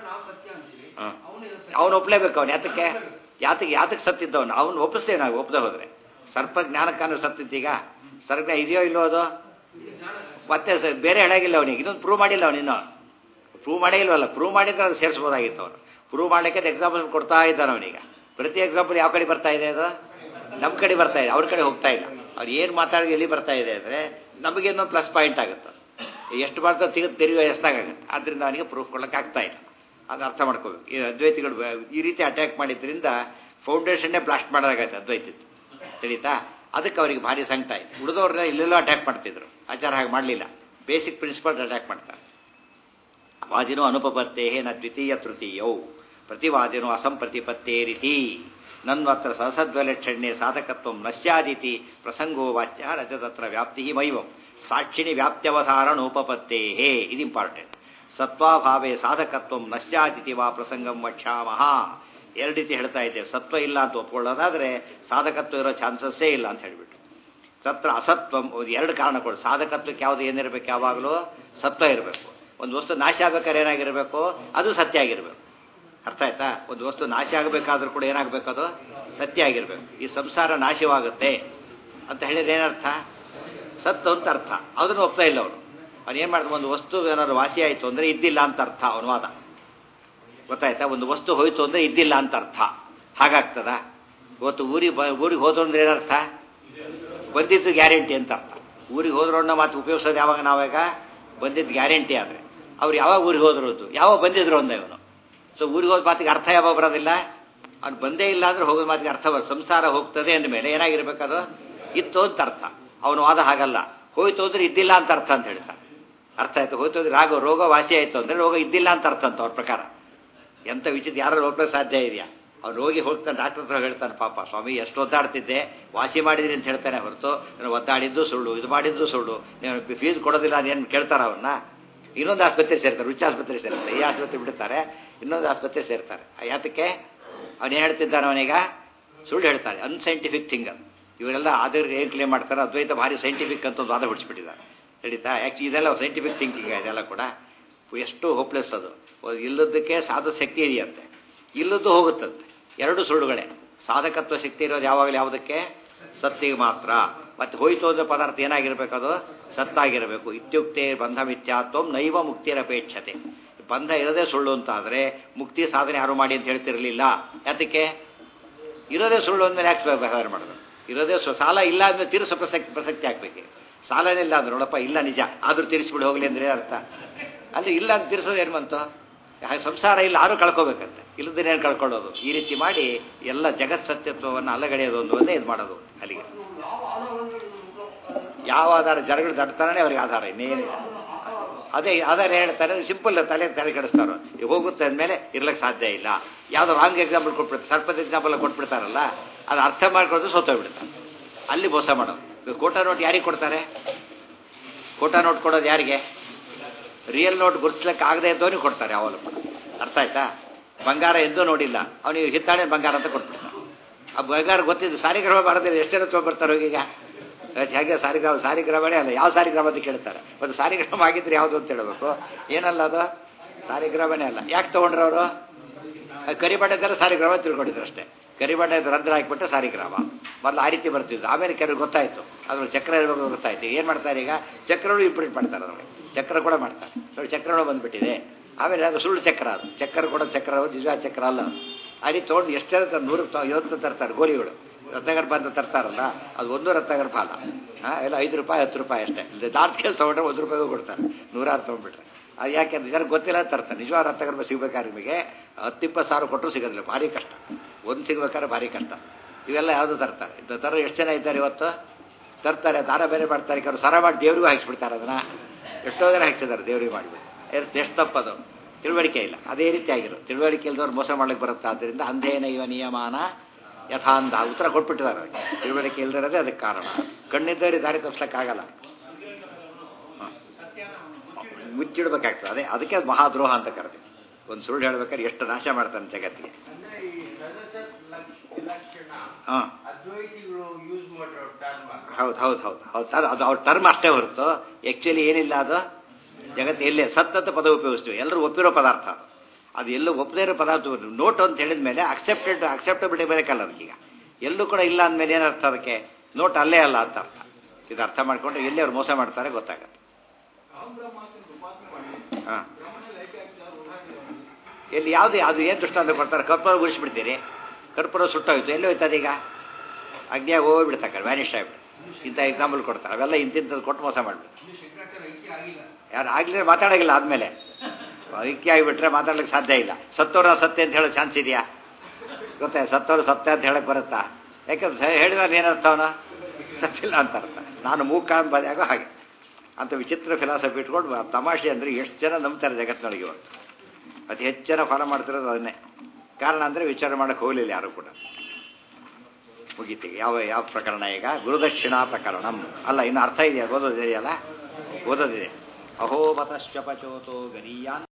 ಅವನು ಒಪ್ಲೇಬೇಕು ಅವನು ಯಾತಕ್ಕೆ ಯಾತಕ್ಕೆ ಯಾತಕ್ಕೆ ಸತ್ತಿದ್ದವನು ಅವನು ಒಪ್ಪಿಸ್ತೇವೆ ನಾವು ಒಪ್ಪದೆ ಹೋದ್ರೆ ಸರ್ಪ ಜ್ಞಾನಕ್ಕಾನು ಸತ್ತಿದ್ದೀಗ ಸರ್ಪ ಇದೆಯೋ ಇಲ್ಲೋ ಅದು ಮತ್ತೆ ಸ- ಬೇರೆ ಹೇಳಾಗಿಲ್ಲ ಅವನಿಗೆ ಇನ್ನೊಂದು ಪ್ರೂವ್ ಮಾಡಿಲ್ಲ ಅವನಿನ್ನು ಪ್ರೂವ್ ಮಾಡೇ ಇಲ್ವಲ್ಲ ಪ್ರೂವ್ ಮಾಡಿದ್ರೆ ಅದು ಸೇರಿಸ್ಬೋದಾಗಿತ್ತು ಅವನು ಪ್ರೂವ್ ಮಾಡಲಿಕ್ಕೆ ಎಕ್ಸಾಂಪಲ್ ಕೊಡ್ತಾ ಇದ್ದಾನೆ ಅವನೀಗ ಪ್ರತಿ ಎಕ್ಸಾಂಪಲ್ ಯಾವ ಕಡೆ ಬರ್ತಾ ಇದೆ ಅದು ನಮ್ಮ ಕಡೆ ಬರ್ತಾ ಇದೆ ಅವ್ರ ಕಡೆ ಹೋಗ್ತಾ ಇಲ್ಲ ಅವ್ರು ಏನು ಮಾತಾಡಿ ಎಲ್ಲಿ ಬರ್ತಾ ಇದೆ ಅಂದರೆ ನಮಗೇನೋ ಪ್ಲಸ್ ಪಾಯಿಂಟ್ ಆಗುತ್ತೆ ಎಷ್ಟು ಮಾಡ್ತಾ ತೆಗೆದು ತೆರೆಯುವ ಎಷ್ಟಾಗುತ್ತೆ ಆದ್ದರಿಂದ ಅವನಿಗೆ ಪ್ರೂಫ್ ಕೊಡೋಕೆ ಆಗ್ತಾ ಇಲ್ಲ ಅದು ಅರ್ಥ ಮಾಡ್ಕೋಬೇಕು ಈ ಅದ್ವೈತಿಗಳು ಬ- ಈ ರೀತಿ ಅಟ್ಯಾಕ್ ಮಾಡಿದ್ರಿಂದ ಫೌಂಡೇಶನ್ನೇ ಬ್ಲಾಸ್ಟ್ ಮಾಡೋದಾಗೈತೆ ಅದ್ವೈತದ್ದು ತಿಳಿತಾ ಅದಕ್ಕೆ ಅವರಿಗೆ ಭಾರಿ ಸಂಕಟ ಆಯ್ತು ಉಳಿದವ್ರನ್ನ ಇಲ್ಲೆಲ್ಲೋ ಅಟ್ಯಾಕ್ ಮಾಡ್ತಿದ್ರು ಆಚಾರ ಹಾಗೆ ಮಾಡಲಿಲ್ಲ ಬೇಸಿಕ್ ಪ್ರಿನ್ಸಿಪಲ್ ಅಟ್ಯಾಕ್ ಮಾಡ್ತಾರೆ ವಾದಿನೋ ಅನುಪಪತ್ತೇ ನ ದ್ವಿತೀಯ ತೃತೀಯೌ ಪ್ರತಿವಾದಿನೋ ಅಸಂಪ್ರತಿಪತ್ತೇ ರೀತಿ ನನ್ವತ್ರ ಸಹಸದ್ವಲಕ್ಷಣ್ಯೆ ಸಾಧಕತ್ವ ನಶ್ಯಾದಿತಿ ಪ್ರಸಂಗೋ ವಾಚ್ಯ ರಜತತ್ರ ವ್ಯಾಪ್ತಿ ಮೈವಂ ಸಾಕ್ಷಿಣಿ ವ್ಯಾಪ್ತ್ಯವಧಾರಣೋಪಪತ್ತೇ ಇದು ಇಂಪಾರ್ಟೆಂಟ್ ಸತ್ವಾಭಾವೇ ಸಾಧಕತ್ವ ನಶ್ಯಾದಿತಿ ವಾ ಪ್ರಸಂಗಂ ವಕ್ಷ್ಯಾಮಹ ಎರಡು ರೀತಿ ಹೇಳ್ತಾ ಇದ್ದೇವೆ ಸತ್ವ ಇಲ್ಲ ಅಂತ ಒಪ್ಕೊಳ್ಳೋದಾದ್ರೆ ಸಾಧಕತ್ವ ಇರೋ ಚಾನ್ಸಸ್ಸೇ ಇಲ್ಲ ಅಂತ ಹೇಳಿಬಿಟ್ಟು ತತ್ರ ಅಸತ್ವಂ ಒಂದು ಎರಡು ಕಾರಣಗಳು ಸಾಧಕತ್ವಕ್ಕೆ ಯಾವುದು ಏನಿರಬೇಕು ಯಾವಾಗಲೂ ಸತ್ವ ಇರಬೇಕು ಒಂದು ವಸ್ತು ನಾಶ ಆಗ್ಬೇಕಾದ್ರೆ ಏನಾಗಿರಬೇಕು ಅದು ಸತ್ಯ ಆಗಿರಬೇಕು ಅರ್ಥ ಆಯ್ತಾ ಒಂದು ವಸ್ತು ನಾಶ ಆಗಬೇಕಾದ್ರೂ ಕೂಡ ಏನಾಗಬೇಕು ಅದು ಸತ್ಯ ಆಗಿರಬೇಕು ಈ ಸಂಸಾರ ನಾಶವಾಗುತ್ತೆ ಅಂತ ಹೇಳಿದ್ರೆ ಏನರ್ಥ ಸತ್ತು ಅಂತ ಅರ್ಥ ಅದನ್ನು ಒಪ್ತಾ ಇಲ್ಲ ಅವನು ಅವನು ಏನು ಮಾಡಿದ ಒಂದು ವಸ್ತು ಏನಾದ್ರು ವಾಸಿ ಆಯಿತು ಅಂದರೆ ಇದ್ದಿಲ್ಲ ಅಂತ ಅರ್ಥ ಅವನ ವಾದ ಗೊತ್ತಾಯ್ತಾ ಒಂದು ವಸ್ತು ಹೋಯ್ತು ಅಂದರೆ ಇದ್ದಿಲ್ಲ ಅಂತ ಅರ್ಥ ಹಾಗಾಗ್ತದ ಇವತ್ತು ಊರಿಗೆ ಬ ಊರಿಗೆ ಹೋದ್ರು ಅಂದ್ರೆ ಏನರ್ಥ ಬಂದಿದ್ದು ಗ್ಯಾರಂಟಿ ಅಂತ ಅರ್ಥ ಊರಿಗೆ ಹೋದ್ರನ್ನ ಮಾತು ಉಪಯೋಗಿಸೋದು ಯಾವಾಗ ನಾವಾಗ ಬಂದಿದ್ದು ಗ್ಯಾರಂಟಿ ಆದರೆ ಅವ್ರು ಯಾವಾಗ ಊರಿಗೆ ಹೋದ್ರು ಅದು ಯಾವಾಗ ಬಂದಿದ್ರು ಅಂದ ಇವನು ಸೊ ಊರಿಗೆ ಹೋದ ಮಾತಿಗೆ ಅರ್ಥ ಯಾವಾಗ ಬರೋದಿಲ್ಲ ಅವ್ನು ಬಂದೇ ಇಲ್ಲ ಅಂದ್ರೆ ಹೋಗೋದು ಮಾತಿಗೆ ಅರ್ಥ ಬರೋದು ಸಂಸಾರ ಹೋಗ್ತದೆ ಅಂದಮೇಲೆ ಏನಾಗಿರ್ಬೇಕದು ಇತ್ತು ಅಂತ ಅರ್ಥ ಅವನು ವಾದ ಹಾಗಲ್ಲ ಹೋಯ್ತು ಅಂದ್ರೆ ಇದ್ದಿಲ್ಲ ಅಂತ ಅರ್ಥ ಅಂತ ಹೇಳ್ತಾರೆ ಅರ್ಥ ಆಯ್ತು ಹೋಯ್ತು ಅಂದ್ರೆ ರಾಗ ರೋಗ ವಾಸಿ ಆಯ್ತು ಅಂದ್ರೆ ರೋಗ ಇದ್ದಿಲ್ಲ ಅಂತ ಅರ್ಥ ಅಂತ ಅವ್ರ ಪ್ರಕಾರ ಎಂಥ ವಿಚಿತ್ರ ಯಾರು ಹೋಗ್ಲಿಕ್ಕೆ ಸಾಧ್ಯ ಇದೆಯಾ ಅವ್ನು ಹೋಗಿ ಹೋಗ್ತಾನೆ ಡಾಕ್ಟರ್ ಹತ್ರ ಹೇಳ್ತಾನೆ ಪಾಪ ಸ್ವಾಮಿ ಎಷ್ಟು ಒದ್ದಾಡ್ತಿದ್ದೆ ವಾಸಿ ಮಾಡಿದ್ರಿ ಅಂತ ಹೇಳ್ತಾನೆ ಹೊರತು ನಾನು ಒದ್ದಾಡಿದ್ದು ಸುಳ್ಳು ಇದು ಮಾಡಿದ್ದು ಸುಳ್ಳು ನೀವು ಫೀಸ್ ಕೊಡೋದಿಲ್ಲ ಅದೇನು ಕೇಳ್ತಾರ ಅವನ್ನ ಇನ್ನೊಂದು ಆಸ್ಪತ್ರೆ ಸೇರ್ತಾರೆ ರುಚಿ ಆಸ್ಪತ್ರೆ ಸೇರ್ತಾರೆ ಈ ಆಸ್ಪತ್ರೆ ಬಿಡ್ತಾರೆ ಇನ್ನೊಂದು ಆಸ್ಪತ್ರೆ ಸೇರ್ತಾರೆ ಯಾತಕ್ಕೆ ಅವನೇನು ಹೇಳ್ತಿದ್ದಾನೆ ಅವನೀಗ ಸುಳ್ಳು ಹೇಳ್ತಾರೆ ಅನ್ಸೈಂಟಿಫಿಕ್ ಥಿಂಗ್ ಅದು ಇವರೆಲ್ಲ ಆದ್ರೆ ಏನು ಕ್ಲೇಮ್ ಮಾಡ್ತಾರೆ ಅದ್ವೈತ ಭಾರಿ ಸೈಂಟಿಫಿಕ್ ಅಂತ ಒಂದು ವಾದ ಹೊಡಿಸ್ಬಿಟ್ಟಿದ್ದಾರೆ ಹೇಳಿತಾ ಆ್ಯಕ್ಚುಲಿ ಇದೆಲ್ಲ ಸೈಂಟಿಫಿಕ್ ಥಿಂಕಿಂಗ್ ಇದೆಲ್ಲ ಕೂಡ ಎಷ್ಟು ಹೋಪ್ಲೆಸ್ ಅದು ಇಲ್ಲದಕ್ಕೆ ಸಾಧು ಶಕ್ತಿ ಇದೆಯಂತೆ ಇಲ್ಲದ್ದು ಹೋಗುತ್ತಂತೆ ಎರಡು ಸುಳ್ಳುಗಳೇ ಸಾಧಕತ್ವ ಶಕ್ತಿ ಇರೋದು ಯಾವಾಗಲೂ ಯಾವುದಕ್ಕೆ ಸತ್ತಿಗೆ ಮಾತ್ರ ಮತ್ತೆ ಹೋಯ್ತು ಅಂದ್ರೆ ಪದಾರ್ಥ ಏನಾಗಿರ್ಬೇಕು ಅದು ಸತ್ತಾಗಿರಬೇಕು ಇತ್ಯುಕ್ತೆ ಬಂಧ ಮಿಥ್ಯಾತ್ವಂ ನೈವ ಮುಕ್ತಿರಪೇಕ್ಷತೆ ಬಂಧ ಇರೋದೇ ಸುಳ್ಳು ಅಂತ ಆದರೆ ಮುಕ್ತಿ ಸಾಧನೆ ಯಾರು ಮಾಡಿ ಅಂತ ಹೇಳ್ತಿರಲಿಲ್ಲ ಯಾತಕ್ಕೆ ಇರೋದೇ ಸುಳ್ಳು ಅಂದಮೇಲೆ ಯಾಕೆ ವ್ಯವಹಾರ ಮಾಡೋದು ಇರೋದೇ ಸು ಸಾಲ ಇಲ್ಲ ಅಂದ್ರೆ ತೀರಿಸೋ ಪ್ರಸಕ್ತಿ ಪ್ರಸಕ್ತಿ ಹಾಕ್ಬೇಕು ಸಾಲನೇ ಇಲ್ಲ ಅಂದ್ರೆ ನೋಡಪ್ಪ ಇಲ್ಲ ನಿಜ ಆದರೂ ತೀರಿಸ್ಬಿಡು ಹೋಗ್ಲಿ ಅಂದ್ರೆ ಅರ್ಥ ಅಲ್ಲಿ ಇಲ್ಲ ಅಂತ ತೀರಿಸೋದು ಏನು ಬಂತು ಹಾಗೆ ಸಂಸಾರ ಇಲ್ಲ ಆರು ಕಳ್ಕೋಬೇಕಂತೆ ಇಲ್ಲದೇನೇನು ಕಳ್ಕೊಳ್ಳೋದು ಈ ರೀತಿ ಮಾಡಿ ಎಲ್ಲ ಜಗತ್ ಸತ್ಯತ್ವವನ್ನು ಅಲ್ಲಗಡೆಯೋದು ಒಂದು ಒಂದೇ ಇದು ಮಾಡೋದು ಅಲ್ಲಿಗೆ ಯಾವ ಆಧಾರ ಜನಗಳು ದಡ್ತಾನೆ ಅವ್ರಿಗೆ ಆಧಾರ ಇನ್ನೇನಿಲ್ಲ ಅದೇ ಆಧಾರ ಹೇಳ್ತಾರೆ ಸಿಂಪಲ್ ತಲೆ ತಲೆ ಕೆಡಿಸ್ತಾರೋ ಈಗ ಹೋಗುತ್ತೆ ಅಂದಮೇಲೆ ಇರ್ಲಿಕ್ಕೆ ಸಾಧ್ಯ ಇಲ್ಲ ಯಾವುದೋ ರಾಂಗ್ ಎಕ್ಸಾಂಪಲ್ ಕೊಟ್ಬಿಡ್ತಾರೆ ಸರ್ಪದ ಎಕ್ಸಾಂಪಲ್ ಕೊಟ್ಬಿಡ್ತಾರಲ್ಲ ಅದು ಅರ್ಥ ಮಾಡ್ಕೊಳ್ಳೋದು ಸೋತೋಗ್ಬಿಡ್ತಾರೆ ಅಲ್ಲಿ ಮೋಸ ಮಾಡೋದು ಈಗ ಕೋಟಾ ನೋಟ್ ಯಾರಿಗೆ ಕೊಡ್ತಾರೆ ಕೋಟಾ ನೋಟ್ ಕೊಡೋದು ಯಾರಿಗೆ ರಿಯಲ್ ನೋಟ್ ಗುರುತಿಸ್ಲಿಕ್ಕೆ ಆಗದೆ ಇದ್ದವನಿಗೆ ಕೊಡ್ತಾರೆ ಯಾವಾಗಲೂ ಕೂಡ ಅರ್ಥ ಆಯ್ತಾ ಬಂಗಾರ ಎಂದೂ ನೋಡಿಲ್ಲ ಅವನಿಗೆ ಹಿತ್ತಾಳೆ ಬಂಗಾರ ಅಂತ ಕೊಟ್ಬಿಡ್ತಾನೆ ಆ ಬಂಗಾರ ಗೊತ್ತಿದ್ದು ಸಾರಿಗ್ರಾಮ ಬರೋದಿಲ್ಲ ಎಷ್ಟೇನೋ ತೊಗೊಂಡ್ಬರ್ತಾರೆ ಈಗ ಹೇಗೆ ಸಾರಿಗ್ರಾಮ ಸಾರಿಗ್ರಾಮನೇ ಅಲ್ಲ ಯಾವ ಸಾರಿಗ್ರಾಮ ಅಂತ ಕೇಳ್ತಾರೆ ಒಂದು ಸಾರಿಗ್ರಾಮ ಆಗಿದ್ರೆ ಯಾವುದು ಅಂತ ಹೇಳಬೇಕು ಏನಲ್ಲ ಅದು ಸಾರಿಗ್ರಾಮನೇ ಅಲ್ಲ ಯಾಕೆ ತೊಗೊಂಡ್ರು ಅವರು ಕರಿಬಟ್ಟೆ ಥರ ಸಾರಿಗ್ರಾಮ ತಿಳ್ಕೊಂಡಿದ್ರು ಅಷ್ಟೇ ಕರಿಬಟ್ಟೆ ರಂಧ್ರ ಹಾಕಿಬಿಟ್ಟು ಸಾರಿಗ್ರಾಮ ಮೊದಲು ಆ ರೀತಿ ಬರ್ತಿದ್ದು ಆಮೇಲೆ ಕೆಲವರು ಗೊತ್ತಾಯಿತು ಅದ್ರ ಚಕ್ರ ಇರಬೇಕು ಗೊತ್ತಾಯ್ತು ಏನು ಮಾಡ್ತಾರೆ ಈಗ ಚಕ್ರಗಳು ಇಂಪ್ರಿಂಟ್ ಮಾಡ್ತಾರೆ ಅದರಲ್ಲಿ ಚಕ್ರ ಕೂಡ ಮಾಡ್ತಾರೆ ನೋಡಿ ಚಕ್ರಗಳು ಬಂದ್ಬಿಟ್ಟಿದೆ ಆಮೇಲೆ ಅದು ಸುಳ್ಳು ಚಕ್ರ ಅದು ಚಕ್ರ ಕೂಡ ಚಕ್ರ ನಿಜ ಚಕ್ರ ಅಲ್ಲ ಅದು. ಆ ರೀತಿ ತೊಗೊಂಡು ಎಷ್ಟು ತರ್ತಾರೆ ನೂರು ಐವತ್ತು ತರ್ತಾರೆ ಗೋಲಿಗಳು ರತ್ನಗರ್ಭ ಅಂತ ತರ್ತಾರಲ್ಲ ಅದು ಒಂದು ರತ್ನಗರ್ಭ ಅಲ್ಲ ಹಾಂ ಎಲ್ಲ ಐದು ರೂಪಾಯಿ ಹತ್ತು ರೂಪಾಯಿ ಅಷ್ಟೇ ಇಲ್ಲಿ ದಾಟ್ ಕೇಳಿ ತೊಗೊಂಡ್ರೆ ಒಂದು ರೂಪಾಯಿಗೂ ಕೊಡ್ತಾರೆ ನೂರಾರು ತೊಗೊಂಡ್ಬಿಟ್ರೆ ಅದು ಯಾಕೆಂದ್ರೆ ಜನಕ್ಕೆ ಗೊತ್ತಿಲ್ಲ ಅಂತ ತರ್ತಾರೆ ನಿಜವಾದ ರತ್ನಗರ್ಭ ಸಿಗ್ಬೇಕಾದ್ರೆ ನಿಮಗೆ ಹತ್ತಿಪ್ಪತ್ತು ಸಾವಿರ ಕೊಟ್ಟರು ಸಿಗೋದಿಲ್ಲ ಭಾರಿ ಕಷ್ಟ ಒಂದು ಸಿಗ್ಬೇಕಾದ್ರೆ ಭಾರಿ ಕಷ್ಟ ಇವೆಲ್ಲ ಯಾವುದು ತರ್ತಾರೆ ಇದು ತರ ಎಷ್ಟು ಜನ ಇದ್ದಾರೆ ಇವತ್ತು ತರ್ತಾರೆ ದಾರ ಬೇರೆ ಮಾಡ್ತಾರೆ ಕೆಲವರು ಸರ ಮಾಡಿ ದೇವ್ರಿಗೂ ಹಾಕಿಸ್ಬಿಡ್ತಾರೆ ಅದನ್ನ ಎಷ್ಟೋ ಜನ ಹಾಕ್ಸಿದ್ದಾರೆ ದೇವ್ರಿಗೆ ಮಾಡಿಬಿಟ್ಟು ಎಷ್ಟು ಎಷ್ಟು ತಪ್ಪದು ತಿಳುವಳಿಕೆ ಇಲ್ಲ ಅದೇ ರೀತಿ ಆಗಿರೋ ತಿಳುವಳಿಕೆ ಇಲ್ದವ್ರು ಮೋಸ ಮಾಡ್ಲಿಕ್ಕೆ ಬರುತ್ತೆ ಆದ್ದರಿಂದ ಅಂಧೇನ ಇವ ನಿಯಮಾನ ಯಥಾಂಧ ಉತ್ತರ ಕೊಟ್ಬಿಟ್ಟಿದ್ದಾರೆ ಅವ್ರಿಗೆ. ತಿಳುವಳಿಕೆ ಇಲ್ದಿರೋದೇ ಅದಕ್ಕೆ ಕಾರಣ ಕಣ್ಣಿದ್ದವರಿಗೆ ದಾರಿ ತಪ್ಪಿಸ್ಲಿಕ್ಕಾಗಲ್ಲ ಹ. ಮುಚ್ಚಿಡ್ಬೇಕಾಗ್ತದೆ ಅದೇ ಅದಕ್ಕೆ ಅದು ಮಹಾದ್ರೋಹ ಅಂತ ಕರೆದು ಒಂದು ಸುಳ್ಳು ಹೇಳ್ಬೇಕಾದ್ರೆ ಎಷ್ಟು ನಾಶ ಮಾಡ್ತಾನೆ ಜಗತ್ತಿಗೆ ಅಂದ್ರೆ ಈ ಸದಸತ್ ಲಕ್ಷ- ಲಕ್ಷಣ ಹಾಂ ಅದ್ವೈತಿಗಳು ಯೂಸ್ ಮಾಡಿರೋ ಟರ್ಮ್ ಹೌದು ಹೌದು ಹೌದು ಹೌದು ಅದು ಅದು ಅವ್ರ ಟರ್ಮ್ ಅಷ್ಟೇ ಹೊರತು ಆ್ಯಕ್ಚುಲಿ ಏನಿಲ್ಲ ಅದು ಜಗತ್ತು ಎಲ್ಲೇ ಸತ್ತಂತ ಪದ ಉಪಯೋಗಿಸ್ತೀವಿ ಎಲ್ಲರೂ ಒಪ್ಪಿರೋ ಪದಾರ್ಥ ಅದು. ಅದು ಎಲ್ಲೂ ಒಪ್ಪದೇ ಇರೋ ಪದಾರ್ಥ ನೋಟ್ ಅಂತ ಹೇಳಿದ ಮೇಲೆ ಅಕ್ಸೆಪ್ಟೆಡ್ ಅಕ್ಸೆಪ್ಟಬಿಲಿಟಿ ಬೇಕಲ್ಲ ಅದಕ್ಕೀಗ ಎಲ್ಲೂ ಕೂಡ ಇಲ್ಲ ಅಂದಮೇಲೆ ಏನರ್ಥ ಅದಕ್ಕೆ ನೋಟ್ ಅಲ್ಲೇ ಅಲ್ಲ ಅಂತ ಅರ್ಥ ಇದು ಅರ್ಥ ಮಾಡ್ಕೊಂಡ್ರೆ ಎಲ್ಲಿ ಅವ್ರು ಮೋಸ ಮಾಡ್ತಾರೆ ಗೊತ್ತಾಗತ್ತೆ ಹಾಂ ಎಲ್ಲಿ ಯಾವುದು ಅದು ಏನು ದೃಷ್ಟಾಂತ ಕೊಡ್ತಾರೆ ಕರ್ಪೂರ ಉಳಿಸ್ಬಿಡ್ತೀರಿ ಕರ್ಪೂರ ಸುಟ್ಟೋಯ್ತು ಎಲ್ಲಿ ಹೋಯ್ತದೆ ಈಗ ಅಗ್ನಿಯಾಗ ಹೋಗ್ಬಿಡ್ತಾರೆ ವ್ಯಾನಿಷ್ ಆಗಿಬಿಟ್ಟು ಇಂಥ ಎಕ್ಸಾಂಪಲ್ ಕೊಡ್ತಾರೆ ಅವೆಲ್ಲ ಇಂತಿಂಥದ್ದು ಕೊಟ್ಟು ಮೋಸ ಮಾಡಿಬಿಡ್ತಾರೆ ಶಂಕರಾಚಾರ್ಯ ಐಕ್ಯ ಆಗಿಲ್ಲ ಯಾರು ಆಗಲೇ ಮಾತಾಡೋಗಿಲ್ಲ ಆದಮೇಲೆ ಐಕ್ಯ ಆಗಿಬಿಟ್ರೆ ಮಾತಾಡ್ಲಿಕ್ಕೆ ಸಾಧ್ಯ ಇಲ್ಲ ಸತ್ತೋರ ಸತ್ಯ ಅಂತ ಹೇಳೋ ಚಾನ್ಸ್ ಇದೆಯಾ ಗೊತ್ತಾ ಸತ್ತೋರು ಸತ್ಯ ಅಂತ ಹೇಳಕ್ ಬರುತ್ತಾ ಯಾಕಂದ್ರೆ ಹೇಳಿದ್ರೆ ಏನರ್ಥ ಅವನು ಸತ್ತಿಲ್ಲ ಅಂತ ಅರ್ಥ ನಾನು ಮೂಕ ಅಂಬದಾಗೋ ಹಾಗೆ ಅಂತ ವಿಚಿತ್ರ ಫಿಲಾಸಫಿ ಇಟ್ಕೊಂಡು ಬ- ತಮಾಷೆ ಅಂದರೆ ಎಷ್ಟು ಜನ ನಂಬ್ತಾರೆ ಜಗತ್ತಿನೊಳಗೆ ಇವತ್ತು ಅತಿ ಹೆಚ್ಚು ಜನ ಫಾಲೋ ಮಾಡ್ತಿರೋದು ಅದನ್ನೇ ಕಾರಣ ಅಂದರೆ ವಿಚಾರ ಮಾಡಕ್ಕೆ ಹೋಗಲಿಲ್ಲ ಯಾರು ಕೂಡ ಮುಗೀತಿ ಯಾವ ಯಾವ ಪ್ರಕರಣ ಈಗ ಗುರುದಕ್ಷಿಣಾ ಪ್ರಕರಣಂ ಅಲ್ಲ ಇನ್ನು ಅರ್ಥ ಇದೆಯಾ ಓದೋದಿದೆಯಲ್ಲ ಓದೋದಿದೆ ಅಹೋಮತಶ್ಚಪಚೋತೋ ಗರೀಯಾನ್